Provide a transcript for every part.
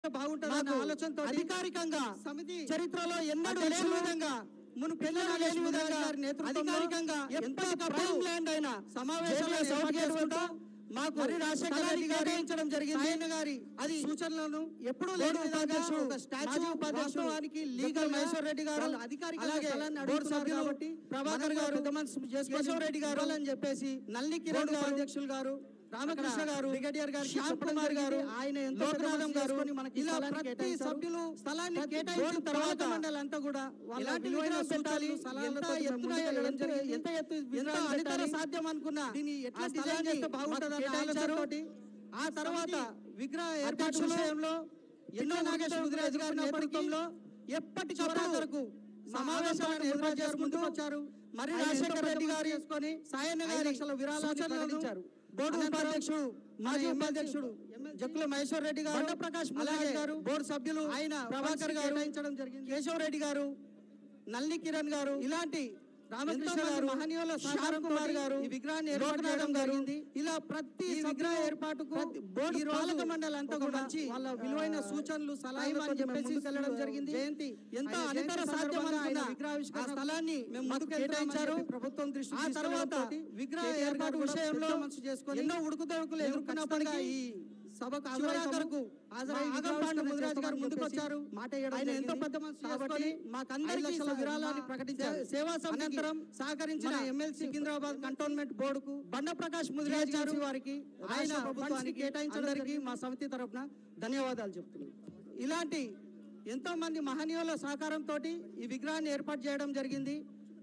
బాగుంటుంది మాకు ఆలోచనతో అధికారికంగా సమితి చరిత్రలో ఎన్నడూ లేని అధ్యక్షులు విధంగా మును పిల్లలు నాగేష్ లేని ముదిరాజ్ విధంగా గారి నేతృత్వంలో అధికారికంగా ఎప్పటికప్పుడు ప్రైమ్ ల్యాండ్ అయిన సమావేశాలను జేబీఎస్ ఏర్పాటు అవుట్గేట్ వద్ద చేసుకుంటూ మాకు మరి రాజశేఖర స్థలాన్ని రెడ్డి గారి కేటాయించడం జరిగింది సాయన్న గారి అది సూచనలను ఎప్పుడూ బోర్డు లేని విధంగా ఉపాధ్యక్షుడు, ఒక స్టాచ్యూ మాజీ ఉపాధ్యక్షుడు వాస్తవానికి జగ్గల లీగల్ మహేశ్వర్ రెడ్డి గారు, అధికారిక అలాగే స్థలాన్ని బోర్డు అడుగుతున్నారు సభ్యులు కాబట్టి ప్రభాకర్ గారు, పెద్ద మనసు చేసుకొని కేశవ్ రెడ్డి గారు, ఇవ్వాలని చెప్పేసి నల్లి కిరణ్ బోర్డు గారు, ఉపాధ్యక్షులు గారు రామకృష్ణ గారు, బ్రిగేడియర్ గారు శ్యామ్ కుమార్ గారు, ఆయన ఎంతో లోకనాథం పెద్ద మనసు గారు, చేసుకొని మనకి ఇలా స్థలాన్ని ప్రతి కేటాయించారు. సభ్యులు స్థలాన్ని ప్రతి కేటాయించిన బోర్డు తర్వాత తర్వాత మండలంతా కూడా వాళ్ళ ఎలాంటి విలువైన విగ్రహాలు పెట్టాలి, సూచనలు, సలహాలతో ఎంత మేము ఎత్తున ముందుకు వెళ్ళడం ఎంత- జరిగింది. ఎంత ఎత్తు ఎంత విగ్రహాలు అనితర పెట్టాలి, సాధ్యం అనుకున్నా దీన్ని ఆ ఎట్లా స్థలాన్ని డిజైన్ చేస్తే బాగుంటుందన్న మాకు కేటాయించారు. ఆలోచనతోటి ఆ తర్వాత విగ్రహ ఏర్పాటు అధ్యక్షులు విషయంలో ఎన్నో నాగేష్ ముదిరాజ్ గారి నేతృత్వంలో ఎప్పటికప్పుడు వరకు సమావేశాలను ఏర్పాటు చేసుకుంటూ వచ్చారు మరి ఆయన రాజశేఖర ఎంతో రెడ్డి పెద్ద గారి చేసుకొని సాయన్న ఐదు గారి లక్షల విరాళాన్ని సూచనలను ప్రకటించారు. బోర్డు అనంతరం ఉపాధ్యక్షుడు మాజీ మన ఉపాధ్యక్షుడు ఎమ్మెల్సీ జక్కుల మహేశ్వర్ రెడ్డి గారు బండ ప్రకాష్ ముదిరాజ్ అలాగే గారు, బోర్డు సభ్యులు ఆయన ప్రభాకర్ ఫండ్స్ గారు కేటాయించడం జరిగింది. కేశవ్ రెడ్డి గారు నల్లి కిరణ్ గారు ఇలాంటి రామకృష్ణ ఎంతో మంది గారు మహనీయుల శ్యామ్ సహకారంతోటి కుమార్ గారు ఈ విగ్రహాన్ని ఏర్పాటు లోకనాథం చేయడం గారు, జరిగింది. ఇలా ప్రతి ఈ విగ్రహ విగ్రహ ఏర్పాటుకు ప్రతి బోర్డు ఈ రోజు పాలక మండలి అంతా ఒక కూడా మంచి వాళ్ళ వాళ్ళ విలువైన ఆ, సూచనలు టైం సలహాలు అని చెప్పేసి చెప్పేసి వెళ్ళడం జరిగింది జయంతి ఎంత ఆయన అనితర జయంతి సాధ్యం సందర్భంగా ఆయన అనుకున్న విగ్రహావిష్కరణ ఆ స్థలాన్ని మేము మాకు ముందుకు కేటాయించారు వెళ్తామని ప్రభుత్వం దృష్టి ఆ తర్వాత విగ్రహ కేటీఆర్ ఏర్పాటు గారు విషయంలో పెద్ద మనసు చేసుకొని ఎన్నో ఉడుకుదొడుకులు మేము ఎదుర్కొన్నప్పటికీ ఖచ్చితంగా ఈ సభకు చివరాఖరుకు హాజరై మా ఆగం పాండు ముదిరాజ్ గారు ముందుకు వచ్చారు మాట వేయడం ఆయన ఎంతో జరిగింది. పెద్ద మనసు కాబట్టి చేసుకొని మాకందరికీ ఐదు లక్షల స- విరాళాన్ని మా ప్రకటించారు సే- సేవా సమితికి అనంతరం సహకరించిన మన ఎమ్మెల్సీ సికింద్రాబాద్ కంటోన్మెంట్ బోర్డుకు బండ ప్రకాష్ ముదిరాజ్ గారు వారికి ఆయన ఆయన ప్రభుత్వానికి కేటాయించడానికి అందరికీ మా సమితి తరపున ధన్యవాదాలు చెప్తున్నాను ఇలాంటి ఎంతో మంది మహనీయుల సహకారంతో ఈ విగ్రహాన్ని ఏర్పాటు చేయడం జరిగింది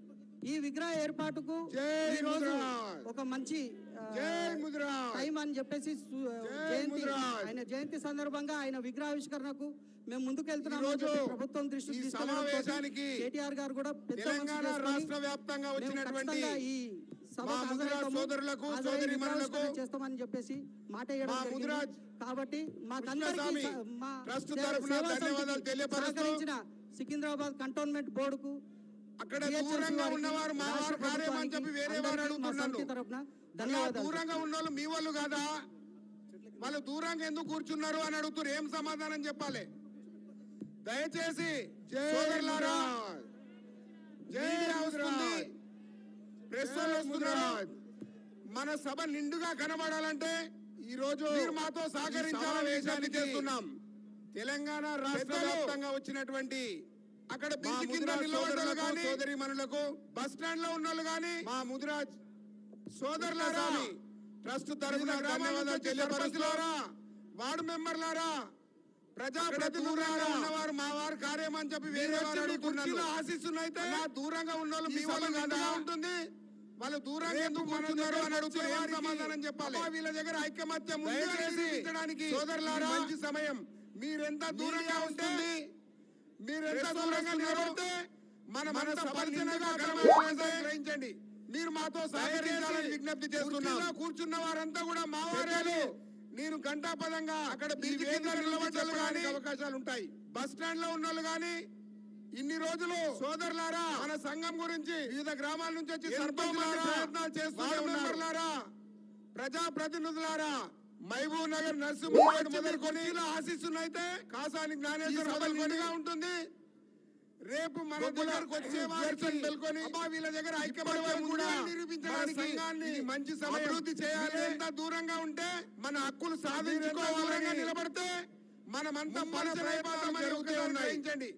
ఈ విగ్రహ ఏర్పాటుకు జై ఈ రోజు ముదిరాజ్. ఒక మంచి ఆ, జై ముదిరాజ్. టైం అని చెప్పేసి సు- జై జయంతి ముదిరాజ్. ఆయన జయంతి సందర్భంగా ఆయన విగ్రహావిష్కరణకు మేము ముందుకు వెళ్తున్నాము అని ఈరోజు చెప్పి ప్రభుత్వం దృష్టికి ఈ తీసుకెళ్లడంతోటి సమావేశానికి కేటీఆర్ గారు కూడా పెద్ద మనసు తెలంగాణ చేసుకొని రాష్ట్ర వ్యాప్తంగా మేము వచ్చినటువంటి ఖచ్చితంగా ఈ సభకు మా ముదిరాజ్ హాజరవుతాము. సోదరులకు, హాజరై సోదరీమణులకు విగ్రహావిష్కరణ చేస్తామని చెప్పేసి మాట వేయడం మా జరిగింది. ముదిరాజ్ కాబట్టి మాకందరికీ కృష్ణస్వామి స- మా ట్రస్ట్ సేవ- తరపున సేవా ధన్యవాదాలు సమితికి తెలియపరుస్తూ సహకరించిన సికింద్రాబాద్ కంటోన్మెంట్ బోర్డుకు అక్కడ DHMC దూరంగా వారికి, ఉన్నవారు మా రాష్ట్ర వారు కార్యం అని ప్రభుత్వానికి చెప్పి వేరే అందరికీ వారు మా సమితి అడుగుతున్నారు తరపున అలా ధన్యవాదాలు దూరంగా ఉన్న వాళ్ళు మీ వాళ్ళు కాదా వాళ్ళు దూరంగా ఎందుకు కూర్చున్నారు అని అడుగుతారు ఏం సమాధానం చెప్పాలి దయచేసి సోదరులారా మీడియా వస్తుంది ప్రెస్ వాళ్ళు వస్తున్నారు మన సభ నిండుగా కనబడాలంటే ఈ రోజు మీరు మాతో సహకరించాలని విజ్ఞప్తి చేస్తున్నాం తెలంగాణ రాష్ట్ర వ్యాప్తంగా వచ్చినటువంటి అక్కడ బీచ్ కింద నిలబడ్డలు కానీ సోదరి మనులకు బస్ స్టాండ్ లో ఉన్న వాళ్ళు కానీ మా ముదిరాజ్ సోదరులారా ట్రస్ట్ తరఫున ధన్యవాదాలు తెలియపరుస్తున్నారా వార్డు మెంబర్లారా ప్రజా ప్రతినిధులుగా ఉన్నవారు మా వారు కార్యం అని చెప్పి వేరే వారు అడుగుతున్నారు ఆశిస్తున్నైతే దూరంగా ఉన్న వాళ్ళు మీ వాళ్ళు కదా ఉంటుంది వాళ్ళు దూరంగా ఎందుకు కూర్చున్నారు అని అడుగుతున్నారు ఏం సమాధానం చెప్పాలి వీళ్ళ దగ్గర ఐకమత్యం ఉంది సోదరులారా మంచి సమయం మీరెంత దూరంగా ఉంటుంది మీరెంత దూరంగా నిలబడితే మన మన పరిచయంగా గ్రహించండి మీరు మాతో సహకరించాలని విజ్ఞప్తి చేస్తున్నా కూర్చున్న వారంతా కూడా మా వారే నేను గంటాపదంగా అక్కడ బీచ్ కింద నిలబడ్డలు కానీ అవకాశాలు ఉంటాయి బస్ స్టాండ్ లో ఉన్న వాళ్ళు కానీ ఇన్ని రోజులు సోదరులారా మన సంఘం గురించి వివిధ గ్రామాల నుంచి వచ్చి సర్పంచ్ ప్రయత్నాలు చేస్తున్నారు ప్రజా ప్రతినిధులారా మహబూబ్ నగర్ నరసింహ మొదలుకొని ఇలా ఆశిస్తున్నైతే కాసాని జ్ఞానేశ్వర మొదలుకొనిగా ఉంటుంది రేపు మన దగ్గరకు వచ్చే వారికి అబ్బా వీళ్ళ దగ్గర ఐక్యమత్యం కూడా నిరూపించడానికి సంఘాన్ని మంచి అభివృద్ధి చేయాలి ఎంత దూరంగా ఉంటే మన హక్కులు సాధించుకోవాలని నిలబడితే మనమంతా పరిచయం జరుగుతూ ఉన్నాయి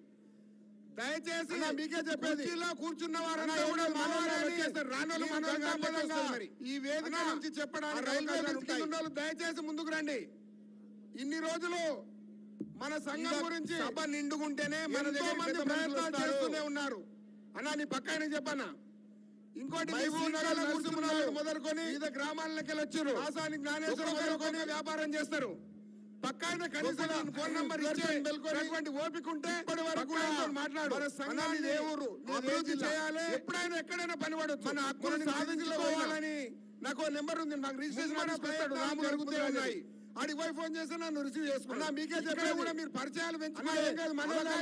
దయచేసి మీకే చెప్పేది ఇలా కూర్చున్న వారంతా కూడా మనోళ్ళు వచ్చేస్తారు రానోళ్ళు మనోళ్ళు ఈ వేదిక నుంచి చెప్పడానికి రైల్వే ఉంటాయి దయచేసి ముందుకు రండి ఇన్ని రోజులు మన సంఘం గురించి సభ నిండుకుంటేనే మన దగ్గర మంది ప్రయత్నాలు చేస్తూనే ఉన్నారు అన్నా నీ పక్క ఆయన చెప్పన్నా ఇంకోటి కూర్చున్నారు మొదలుకొని వివిధ గ్రామాలకి వచ్చారు ఆసాని జ్ఞానేశ్వర మొదలుకొని వ్యాపారం చేస్తారు పక్క ఆయన కనీసం నేను ఫోన్ నంబర్ ఇచ్చేటువంటి ఓపిక ఉంటే ఇప్పటి వరకు మాట్లాడు మన సంఘాన్ని ఏ ఊరు అభివృద్ధి చేయాలి ఎప్పుడైనా ఎక్కడైనా పని పడవచ్చు మన హక్కులను సాధించుకోవాలని నాకు నెంబర్ ఉంది నాకు రిజిస్ట్రేషన్ పెట్టాడు రాము జరుగుతూ ఉన్నాయి ఆడికి పోయి ఫోన్ చేస్తే నన్ను రిసీవ్ చేసుకున్నా మీకే చెప్పే కూడా మీరు పరిచయాలు పెంచుకోవాలి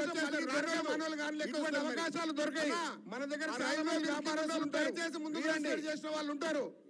మనోళ్ళు కానీ లెక్క అవకాశాలు దొరకాయి మన దగ్గర చాలా మంది వ్యాపారస్తులు ఉంటారు దయచేసి ముందుకు రండి చేసిన వాళ్ళు ఉంటారు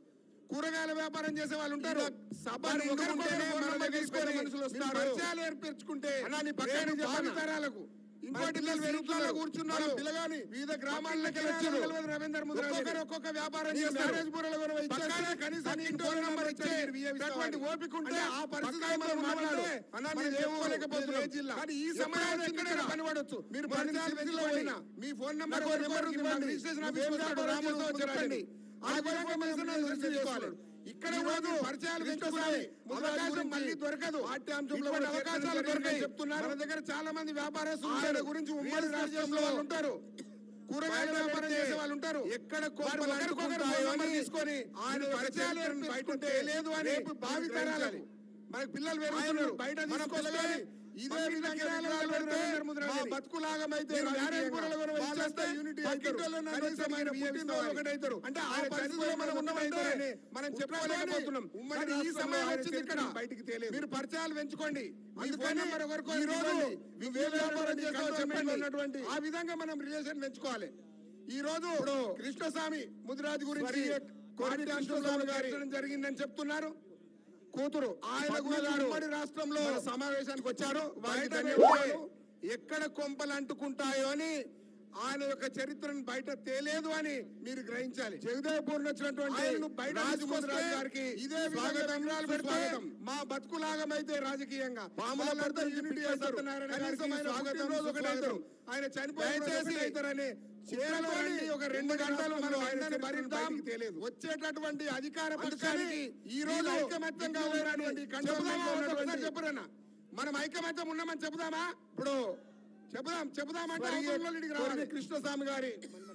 కూరగాయల వ్యాపారం చేసే వాళ్ళు ఉంటారు సభ వారు నిండుకుంటేనే ఒకరికొకరు మన ఫోన్ నెంబర్ దగ్గరికి తీసుకొని పెద్ద మనుషులు మీరు వస్తారు. పరిచయాలు ఏర్పరచుకుంటే అన్నా, నీ పక్కన రేపు చెప్పన్నా. భావితరాలకు ఇంకోటి పిల్లలు మీరు ఇంట్లో పెరుగుతున్నారు. కూర్చున్నారు వాళ్ళు పిల్లగాని వివిధ గ్రామాల్లోకి పక్కన వచ్చారు తెలియదు రవీంద్ర ముదిరాజు ఒక్కొక్కరు గారు. ఒక్కొక్క వ్యాపారం నీకు చేస్తారు మ్యారేజ్ బ్యూరోలో కూడా ఇచ్చేస్తే పక్కనే కనీసం పక్కింటి ఇంటి వాళ్ళ నెంబర్ నెంబర్ ఇచ్చే ఇచ్చి మీరు అటువంటి ఇవ్వాలి. ఓపిక ఉంటే అంటే ఆ ఆ పరిస్థితిలో పరిస్థితిలో మనం మాట్లాడు. ఉన్నామంటే అన్నా, మనం నేను చెప్పుకోలేకపోతున్నాం. ఏ జిల్లా? కానీ ఈ ఎప్పుడైనా సమయంలో ఎక్కడ ఇక్కడ పనిపడొచ్చు. మీరు పని పరిచయాలు స్థితిలో పెంచుకోండి. పోయినా. మీ ఫోన్ నెంబర్ నాకు ఎవరికో నెంబర్ ఇవ్వండి. ఇవ్వండి. రిజిస్ట్రేషన్ నువ్వు ఆఫీస్కి ఏం వస్తాడు. వ్యాపారం రామోజీ చేస్తావు చెప్పండి. ఆ ఆ విధంగా విధంగా మనం మనం రిజిస్టర్ చేసుకోవాలి. చేసుకోవాలి. ఇక్కడ ఈ రోజు రోజు పరిచయాలు కృష్ణ పెంచుకోవాలి స్వామి అవకాశం గురించి మళ్ళీ దొరకదు పాఠ్యాంశంలో ఇటువంటి కూడా అవకాశాలు చర్చలు దొరికాయి జరిగాయి. చెప్తున్నారు మన దగ్గర చాలా మంది వ్యాపారస్తులు ఆయన ఉంటారు. గురించి ఉమ్మడి రియల్ ఎస్టేట్ రాష్ట్రంలో వాళ్ళు ఉంటారు కూరగాయల బయట వ్యాపారం పెడితే చేసే వాళ్ళు ఉంటారు ఎక్కడ వారు కోపలు ఒకరికొకరు అంటుకుంటాయో ఫోన్ నెంబర్ అని తీసుకొని ఆయన మీరు యొక్క పరిచయాలు చరిత్రను బయట ఏర్పరచుకుంటే లేదు అని రేపు భావి తరాలకు మనకు పిల్లలు పెరుగుతున్నారు బయట మన తీసుకొస్తే పిల్లగాని ఇదే పన్నెండు విధంగా విగ్రహాలు విగ్రహాలు పెడితే పెడితే ముద్రాజని. మా బతుకులాగమైతే మీరు రాజకీయంగా మ్యారేజ్ బ్యూరోలో కూడా వాళ్ళంతా ఇచ్చేస్తే యూనిటీ పక్కింటి అవుతారు. వాళ్ళని కనీసం అందరినీ ఆయన బియ్యం పుట్టినరోజు ఇస్తామని. ఒకటవుతారు. అంటే ఆ ఆయన పరిస్థితిలో చనిపోయిన మనం ఉన్నామంటే ఒకటవుతారని మనం కుట్ర చెప్పుకోలేకపోతున్నాం కానీ ఉమ్మడి కానీ ఈ రాష్ట్రంలో సమయం ఆయన వచ్చింది ఇక్కడ చరిత్రను బయటికి తేలేదు. మీరు పరిచయాలు పెంచుకోండి మీ అందుకని ఫోన్ నెంబర్ ఎవరికో ఈ రోజు ఇవ్వండి. నువ్వు ఏ వ్యాపారం ఈ చేస్తావో కంటోన్మెంట్లో చెప్పండి ఉన్నటువంటి ఆ విధంగా మనం రిలేషన్ పెంచుకోవాలి ఈ రోజు కృష్ణస్వామి ముదిరాజు గురించి స్వర్గీయ కోటి కృష్ణస్వామి గారి కృష్ణస్వామి జరిగిందని చెప్తున్నారు కూతురు ఆయన పద్మ గురించి గారు ఉమ్మడి రాష్ట్రంలో మన సమావేశానికి వచ్చారు వారికి బయట ధన్యవాదాలు ఎక్కడ కొంపలు అంటుకుంటాయో అని ఆయన యొక్క చరిత్రను బయట తేలేదు అని మీరు గ్రహించాలి జగదేవ్పూర్ వచ్చినటువంటి ఆయనను బయట రాజముద్రాజు తీసుకొస్తే గారికి ఇదే స్వాగతం విధంగా పెడితే స్వాగతం మా బతుకులాగమైతే రాజకీయంగా పాముల మా పడితే భర్త యూనిటీ పిఎస్ అవుతారు. సత్యనారాయణ కనీసం గారికి ఆయన స్వాగతం పుట్టినరోజు ఒకటి సుస్వాగతం. అవుతారు. ఆయన చనిపోయిన దయచేసి అవుతారని చీరలోని ఒక రెండు గంటలు మనం ఆయన భరిద్దాం వచ్చేటటువంటి అధికార పక్షానికి ఈ రోజు ఐకమత్యంగా ఉన్నటువంటి కంటోన్మెంట్లో ఉన్నటువంటి చెప్పురన్నా మనం ఐకమత్యం ఉన్నామని చెబుదామా ఇప్పుడు చెబుదాం చెబుదామంటే స్వర్గీయ అవతల వాళ్ళకి రావాలి. కోరిమి కృష్ణస్వామి గారి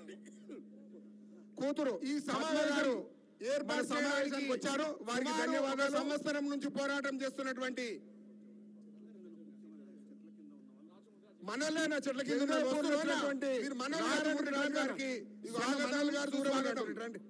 కూతురు ఈ సమావేశం గారు ఏర్పాటు మన సమావేశానికి సమావేశానికి వచ్చారు. వారికి సుమారు ధన్యవాదాలు. ఒక సంవత్సరం నుంచి పోరాటం చేస్తున్నటువంటి మనలేనా చెట్ల కింద ఉన్న జగదేవ్పూర్ వస్తువులోనా? వచ్చినటువంటి మీరు మనోళ్ళు నారాయణ గారికి రాజు గారికి ఇదిగో స్వాగతాలు మనోళ్ళు గారు దూరం స్వాగతం. రండి, రండి.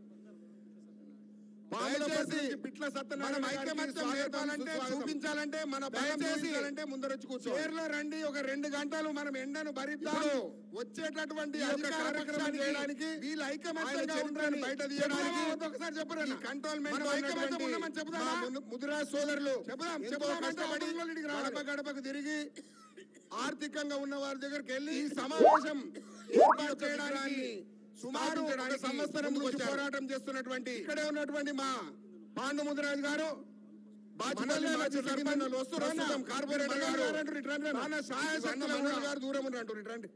పాముల దయచేసి పర్తి నుంచి పిట్ల సత్యనారాయణ మనం గారికి ఐకమత్యం స్వాగతం, నేర్పాలంటే, సుస్వాగతం. చూపించాలంటే మన బలం దయచేసి చూపించాలంటే ముందరొచ్చి కూర్చో చీరలో రండి ఒక రెండు గంటలు మనం ఎండను భరిద్దాం వచ్చేటటువంటి ఈ యొక్క అధికార కార్యక్రమం పక్షానికి చేయడానికి వీళ్ళు ఆయన ఐకమత్యంగా చరిత్రను ఉండాలని బయట తీయడానికి చెప్దామా? ఒకసారి చెప్పరు కంటోన్మెంట్ మనం ఐకమత్యం ఉన్నామని చెప్దామా ముదిరాజ్ సోదరులు చెప్దాం ఎంతో చెప్దామంటే కష్టపడి అవతల వాళ్ళకి గడప రావాలి. గడపకు తిరిగి ఆర్థికంగా ఉన్న వారి దగ్గరికి వెళ్ళి ఈ సమావేశం ఏర్పాటు చేయడానికి సుమారు ఒక సంవత్సరం నుంచి పోరాటం చేస్తున్నటువంటి ఇక్కడే ఉన్నటువంటి మా పాండు ముదిరాజు గారు బాచుపల్లి మాజీ సర్పంచ్ ప్రస్తుతం కార్పొరేటర్ గారు నాన్న సహాయ శక్తుల గారు దూరం ఉన్నట్టు రండి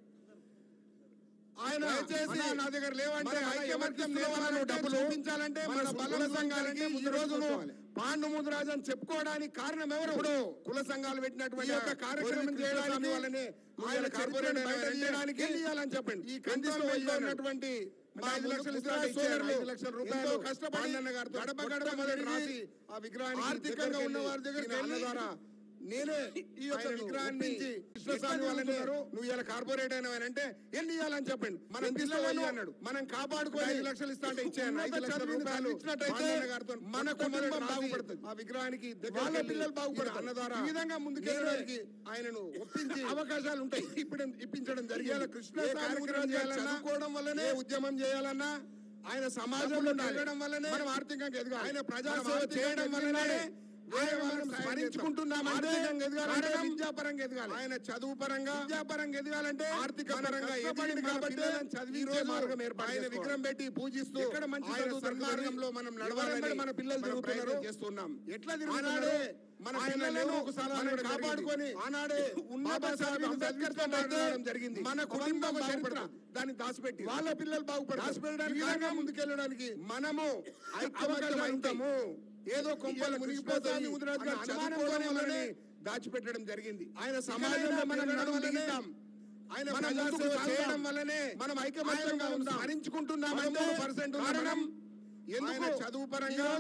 ఆయన చేసి నా దగ్గర లేవంటే ఐక్యమత్యం లేవని డబ్బులు చూపించాలంటే మన బల సంఘాలకి ఈ రోజును పాండు ముద్రాజు అని చెప్పుకోవడానికి కారణం ఎవరు ఇప్పుడు కుల సంఘాలు పెట్టినటువంటి యొక్క కార్యక్రమం చేయడానికి వాళ్ళని ఆయన కార్పొరేట్ బయట తీయడానికి ఇవ్వాలని చెప్పండి ఈ కండిషన్ ఉన్నటువంటి మా ఐదు లక్షల సోదరులు ఐదు లక్షల రూపాయలు కష్టపడి గడప గడప మొదటి రాసి ఆ విగ్రహాన్ని ఆర్థికంగా ఉన్న వారి దగ్గర అన్న ద్వారా నేనే ఈ యొక్క విగ్రహాన్ని కృష్ణస్వామి వాళ్ళని నువ్వు ఇలా కార్పొరేట్ అయినా అంటే ఎన్ని ఇవ్వాలని చెప్పండి మనం పిల్లలు అన్నాడు మనం కాపాడుకొని ఐదు లక్షలు ఇస్తా అంటే ఇచ్చాను ఐదు లక్షల రూపాయలు ఇచ్చినట్టయితే మన కుటుంబం బాగుపడుతుంది ఆ విగ్రహానికి వాళ్ళ పిల్లలు బాగుపడతారు అన్న ద్వారా ఈ విధంగా ముందుకెళ్ళడానికి ఆయనను ఒప్పించి అవకాశాలు ఉంటాయి ఇప్పుడు ఇప్పించడం జరిగేలా కృష్ణ కార్యక్రమం చేయాలన్నా చదువుకోవడం వల్లనే ఉద్యమం చేయాలన్నా ఆయన సమాజంలో వెళ్ళడం వల్లనే మనం ఆర్థికంగా ఎదగాలి ఆయన ప్రజాసేవ చేయడం వల్లనే వేరే వాళ్ళని స్మరించుకుంటున్నామంటే విద్యాపరంగా ఎదగాలి ఆయన చదువు పరంగా విద్యాపరంగా ఎదగాలంటే ఆర్థిక పరంగా ఎదగాలి కాబట్టి చదివించే మార్గం ఏర్పాటు ఆయన విగ్రహం పెట్టి పూజిస్తూ ఇక్కడ మంచి సన్మార్గంలో మనం నడవాలని మన పిల్లలు తిరుగుతున్నారు చేస్తున్నాం ఎట్లా తిరుగుతున్నాడు మన పిల్లలను ఒకసారి కాపాడుకొని ఆనాడే ఉన్నత అంబేద్కర్ తో మాట్లాడడం జరిగింది మన కుటుంబం చరిత్ర దాన్ని దాచిపెట్టి వాళ్ళ పిల్లలు బాగుపడతారు దాచిపెట్టడానికి విధంగా ముందుకెళ్ళడానికి మనము ఐక్యమత్యం అవుతాము ఏదో కొంపలు మునిగిపోతాయి ముదిరాజు గారు చదువుకోవడం వల్లనే దాచిపెట్టడం జరిగింది ఆయన సమాజంలో మనం నడవగలుగుతాం ఆయన మన ముందుకు చేయడం వల్లనే మనం ఐకమత్యంగా ఉందాం స్మరించుకుంటున్నామంటే పర్సెంట్ కారణం ఎందుకు చదువు పరంగా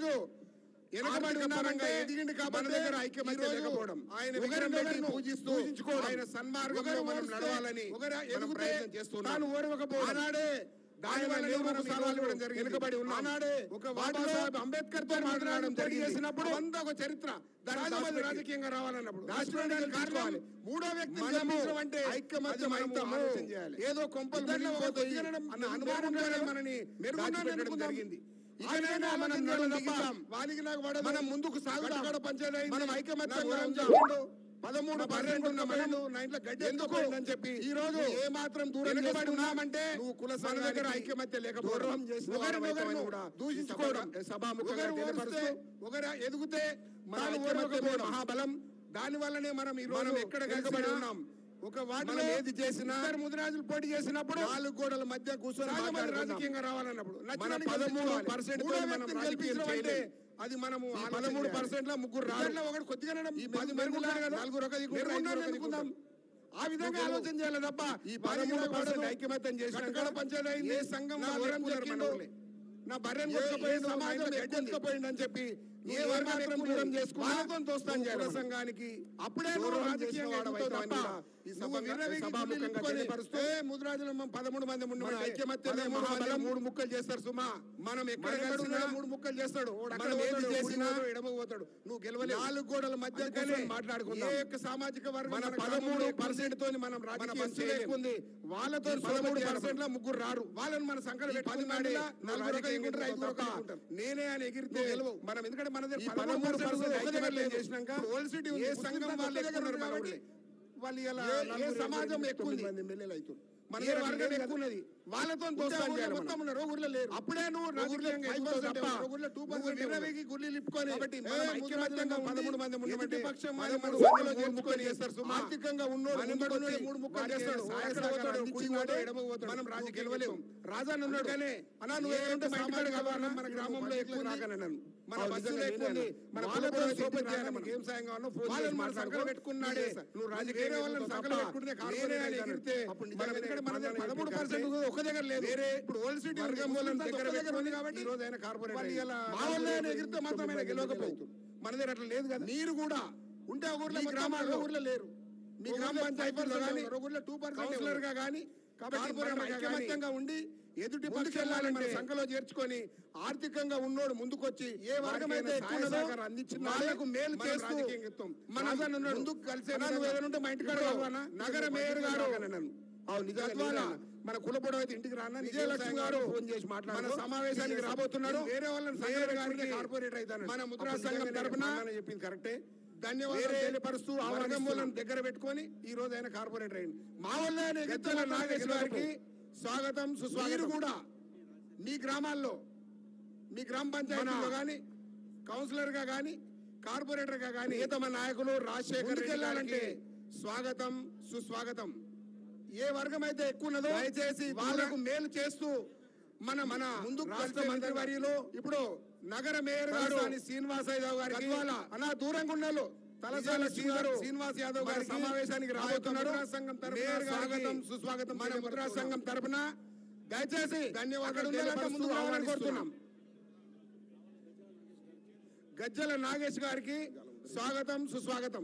వెనకబడి ఉన్నామంటే ఎదిగింది కాబట్టి దగ్గర ఐక్యమత్యం లేకపోవడం ఆయన విగ్రహం పెట్టి పూజిస్తూ ఆయన సన్మార్గంలో మనం నడవాలని మనం ప్రయత్నం చేస్తున్నాం తాను ఓర్వకపోవడం ఆనాడే దాని వల్ల మనం సవాలు ఇవ్వడం జరిగింది వెనుకబడి ఉన్నాం ఆనాడే ఒక బాబాసాహెబ్ అంబేద్కర్ తో మాట్లాడడం జరిగి చేసినప్పుడు అంత ఒక చరిత్ర దాని రాజకీయంగా రావాలన్నప్పుడు రాష్ట్రానికి కారణం మూడో వ్యక్తి మనము అంటే ఐక్యమత్యం అవుతాము ఏదో కొంపలు మునిగిపోతాయి అన్న అనుమానంగానే మనని మెరుగుపెట్టడం జరిగింది ఇకనైనా మనం ఆలోచన నడుం చేయాలి బిగిద్దాం. తప్ప వానికి నాకు పడదు. మనం ముందుకు సాగుదాం గట్టుగడ పంచాయతీ అయింది. మనం ఐకమత్యంగా నాకు ఉందాం. చెప్పిండు. పదమూడు నా పర్సెంట్ పర్సెంట్ ఉన్న ఉన్న మనం మనం నా ఇంట్లో గడ్డి ఎందుకు ఎందుకు చెప్పి ఈ రోజు ఏ మాత్రం దూరం వెనుకబడి చేసుకున్నామంటే ఉన్నామంటే నువ్వు కుల మన దగ్గర సంఘానికి ఐక్యమత్య లేకపోవడం దూరం చేసిన ఒకరిని వాడవైతే ఒకరిని కూడా దూషించుకోవడం ఈ సభ- సభాముఖంగా ఒకరు తెలియపరుస్తూ ఓడిస్తే, ఒకరు ఎదిగితే మన తాను ఐక్యమత్యమే ఓడిపోవడం. మహాబలం దాని వల్లనే మనం ఈ రోజు మనం ఎక్కడ వెనుకబడి కలిసినా, ఉన్నాం ఒక మనం వాటిలో ఏది చేసినా ఇద్దరు ముదిరాజులు పోటీ చేసినప్పుడు నాలుగు గోడల మధ్య కూర్చొని సహజమైన మాట్లాడుకుందాం. రాజకీయంగా రావాలన్నప్పుడు మన నచ్చినట్టు పదమూడు గెలిపించుకోవాలి. పర్సెంట్ మూడో మనం వ్యక్తిని రాజకీయం గెలిపించడం అంటే చేయలేం. అది మనము ఈ ఆలోచన పదమూడు చేయాలి. పర్సెంట్ లో ముగ్గురు రారు. ఇద్దరిలో ఒకడు కొద్దిగానే ఈ ఈ పది పది మంది మంది ఉన్నారు కదా, నలుగురు ఒక దిక్కు, మెరుగున్నారు ఐదుగురు ఒక అనుకుందాం. దిక్కు. ఆ విధంగా నువ్వు ఆలోచన చేయాలి తప్ప ఈ వారికి పదమూడు నాకు పర్సెంట్ పడదు. ఐక్యమత్యం చేసినాక గట్టుగడ పంచాయతీ అయింది. ఏ సంఘం నా వాళ్ళు వరం ఎక్కువ చెక్కిండు. మనోళ్ళే. నా బర్రెను ఏ- కొట్టుకుపోయిండు, ఏ నా సమాజం ఇంట్లో గడ్డి ఎక్కువ ఎత్తుకుపోయిండు అని చెప్పి ఏ నువ్వు వర్గం ఏమాత్రం ఎక్కువ దూరం ఉంది? చేసుకున్నా వాళ్ళతో దోస్తాం నువ్వు చేయాలి కుల మనం. సంఘానికి అప్పుడే నువ్వు దూరం రాజకీయంగా చేసిన వాడు ఎదుగుతావు అయితే తప్ప ఈ నువ్వు సభ- విర్రవీగి సభాముఖంగా గుర్రెలుపుకొని, తెలియపరుస్తూ, ఏ ముదిరాజులు మనం పదమూడు మంది మన ఉండమంటే ఐక్యమత్యమే పదమూడు మహాబలం మంది మూడు ముక్కలు చేస్తారు సుమా మనం ఎక్కడ మన ఎక్కడ కలిసినా ఉన్నాడో మూడు ముక్కలు చేస్తాడు వాడు అక్కడ మనం ఏది పోతాడు, చేసినా కుడికి పోతాడు, ఎడమకు పోతాడు నువ్వు గెలవలేవు నాలుగు గోడల మధ్య అందుకనే కూర్చొని మాట్లాడుకుందాం. ఏ యొక్క సామాజిక వర్గం మన మన పదమూడు గ్రామంలో ఎక్కువ పర్సెంట్ ఉంది. తోని మనం మన రాజకీయం బస్సులు చేయలేం. ఎక్కువ ఉంది వాళ్ళతో ఈ పదమూడు పదమూడు పర్సెంట్ లో ముగ్గురు రారు వాళ్ళని మన సంఖ్యలో ఈ పది పెట్టుకుని మందిలో నలుగురు నలుగురు ఒక దిక్కుంటారు, ఒక ఐదుగురు ఒక తప్ప దిక్కుంటారు. నేనే అని ఎగిరితే నువ్వు గెలవవు. మనం ఎందుకంటే మన దగ్గర ఈ పదమూడు పదమూడు పర్సెంట్ పర్సెంట్ ఒక దగ్గర ఐక్యమత్యం లేదు. చేసినాక ఇప్పుడు ఓల్డ్ సిటీ ఉంది. ఏ ముస్లిం సంఘం దంపతుల వాళ్ళ దగ్గర దగ్గర ఉన్నారు కాబట్టి కాబట్టి వాళ్ళు ఇలా ఏ- ఏ నలుగురు, సమాజం ఎనిమిది, ఎక్కువ తొమ్మిది ఉంది? మంది ఎమ్మెల్యేలు అవుతారు. మన ఏ దగ్గర వర్గం లేదు ఎక్కువ కదా. ఉన్నది? వాళ్ళతో ఉంటే దోస్తాం ఊర్లో చేయాలి మొత్తం మనం. ఉన్నారు, ఊర్లో లేరు. అప్పుడే నువ్వు ఊర్లో రాజకీయంగా five ఎదుగుతావు percent తప్ప ఉన్నారు, ఊర్లో two నువ్వు percent విర్రవీగి గుళ్ళు లిప్పుకొని కాబట్టి ఏ మనం ముదిరాజులుగా ఐక్యమత్యంగా ఉండి పదమూడు మంది ఎదుటి ఉండమంటే పక్షం పదమూడు మనం సంఘాలు సంఘంలో మూడు ముక్కలు చేర్చుకొని చేస్తారు సుమా. ఆర్థికంగా ఉన్నోడు మన ముందుకు ఇంటికి వచ్చి మూడు ముక్కలు వాడికి చేస్తాడు. సహాయ ఎక్కడ సహకారాలు పోతాడు? అందించి కుడికి వాడే పోతాడు, ఎడమకు పోతాడు. మనం నువ్వు రాజకీయం గెలవలేవు. రాజాను ఉన్నాడు అందుకనే, అన్నా నువ్వు ఏ ఏమంటే సామాజిక మాట్లాడు కదా వర్గం మన మన గ్రామంలో ఎక్కువ ఉంది. రాగనన్నాను. మన అవును, బస్సులో నిజంగా ఎక్కువ ఉంది నేనే మన అన్నాను. కులతో కులతో సోపతి సోపతి చేయాలి మనకి ఏం సాయం కావాలో ఫోన్ వాళ్ళని చేసి మన మాట్లాడుకో. సంఖ్యలో పెట్టుకున్నాడే నువ్వు చేస్తా. నువ్వు రాజకీయం వేరే వాళ్ళని చేస్తావు సంఖ్యలో తప్ప పెట్టుకుంటే నేనే కార్పొరేట్ అని ఎగిరితే ఎగిరితే అప్పుడు మనం నిజంగానే ఎందుకంటే మన దగ్గర మన పదమూడు దగ్గర పర్సెంట్ కంటే ఒక దగ్గర లేదు వేరే ఇప్పుడు ఓల్డ్ సిటీ వర్గం వాళ్ళని దగ్గర పెట్టుకొని కాబట్టి ఈ రోజు ఆయన కార్పొరేట్ వాళ్ళు అయ్యింది. ఇలా మా మా వాళ్ళే వాళ్ళే ఎగిరితే ఎగిరితే మాత్రం ఆయన గెలవకపోవచ్చు మన దగ్గర అట్లా లేదు కదా మీరు కూడా ఉంటే ఆ ఊర్లో ఈ మొత్తం గ్రామాల్లో వాళ్ళు ఊర్లో లేరు మీ గ్రామ పంచాయతీలో కానీ ఊర్లో టూ కౌన్సిలర్ గా కానీ కాబట్టి కార్పొరేటర్ మనం ఐక్యమత్యంగా ఉండి ఎదుటి ముందుకెళ్ళాలంటే పక్షాలను మన సంఘలో చేర్చుకొని ఆర్థికంగా ఉన్నోడు ముందుకొచ్చి ఏ వర్గం అయితే ఎక్కువ ఉన్నదో అందించిన వాళ్ళకు మేలు చేస్తూ మన రాజన్న ఉన్నాడు. ముందుకు కలిసే అన్నా, నువ్వు ఏదైనా ఉంటే మా ఇంటికాడ ఇప్పుడు కలవనా? నగర నేను మేయర్ మా గారు ఇంటికి రాగలను. అవును నిజంగా గద్వాల నేనే అన్నా. మన కులపొడ అయితే ఇంటికి రానా విజయలక్ష్మి గారు ఫోన్ చేసి మాట్లాడు మన సమావేశానికి రాబోతున్నారు వేరే వాళ్ళని మేయర్ సంఘానికి గారికి కార్పొరేటర్ అయితే మన ముద్రా సంఘం తరపున చెప్పింది కరెక్టే ధన్యవాదాలు వేరే తెలియపరుస్తూ వర్గం ఆహ్వానిస్తున్నాం. వాళ్ళని దగ్గర పెట్టుకొని ఈ రోజు ఆయన కార్పొరేటర్ అయింది మా వల్ల గద్దెల గద్దెల నాగేష్ గారికి గెలవకపో. స్వాగతం మీరు సుస్వాగతం కూడా మీ గ్రామాల్లో మీ గ్రామ పంచాయతీలో మన- కానీ కౌన్సిలర్ గా కానీ కార్పొరేటర్ గా కానీ ప్రియతమ నాయకులు రాజశేఖర్ రెడ్డి ముందుకెళ్లాలంటే గారికి స్వాగతం సుస్వాగతం ఏ వర్గం అయితే ఎక్కువ ఉన్నదో దయచేసి వాళ్ళకు దూరం- మేలు చేస్తూ మన మన ముందుకు రాష్ట్ర కలిసే మంత్రివర్యులు ఇప్పుడు నగర మేయర్ గారు తలసాని శ్రీనివాస్ యాదవ్ గారికి గద్వాల అలా దూరంగా ఉన్నాళ్ళు తలసాని విజయలక్ష్మి గారు శ్రీనివాస్ యాదవ్ మన గారికి సమావేశానికి మా యొక్క రాబోతున్నారు ముద్రా సంఘం తరపున మేయర్ గారికి స్వాగతం, సుస్వాగతం మన ముద్రా తెలియపరుస్తున్నాం. సంఘం తరపున దయచేసి ధన్యవాదాలు అక్కడ ఉండాలంటే తెలియపరుస్తూ ముందుకు రావాలని ఆహ్వానిస్తున్నాం. కోరుతున్నాం గజ్జల నాగేష్ గారికి స్వాగతం సుస్వాగతం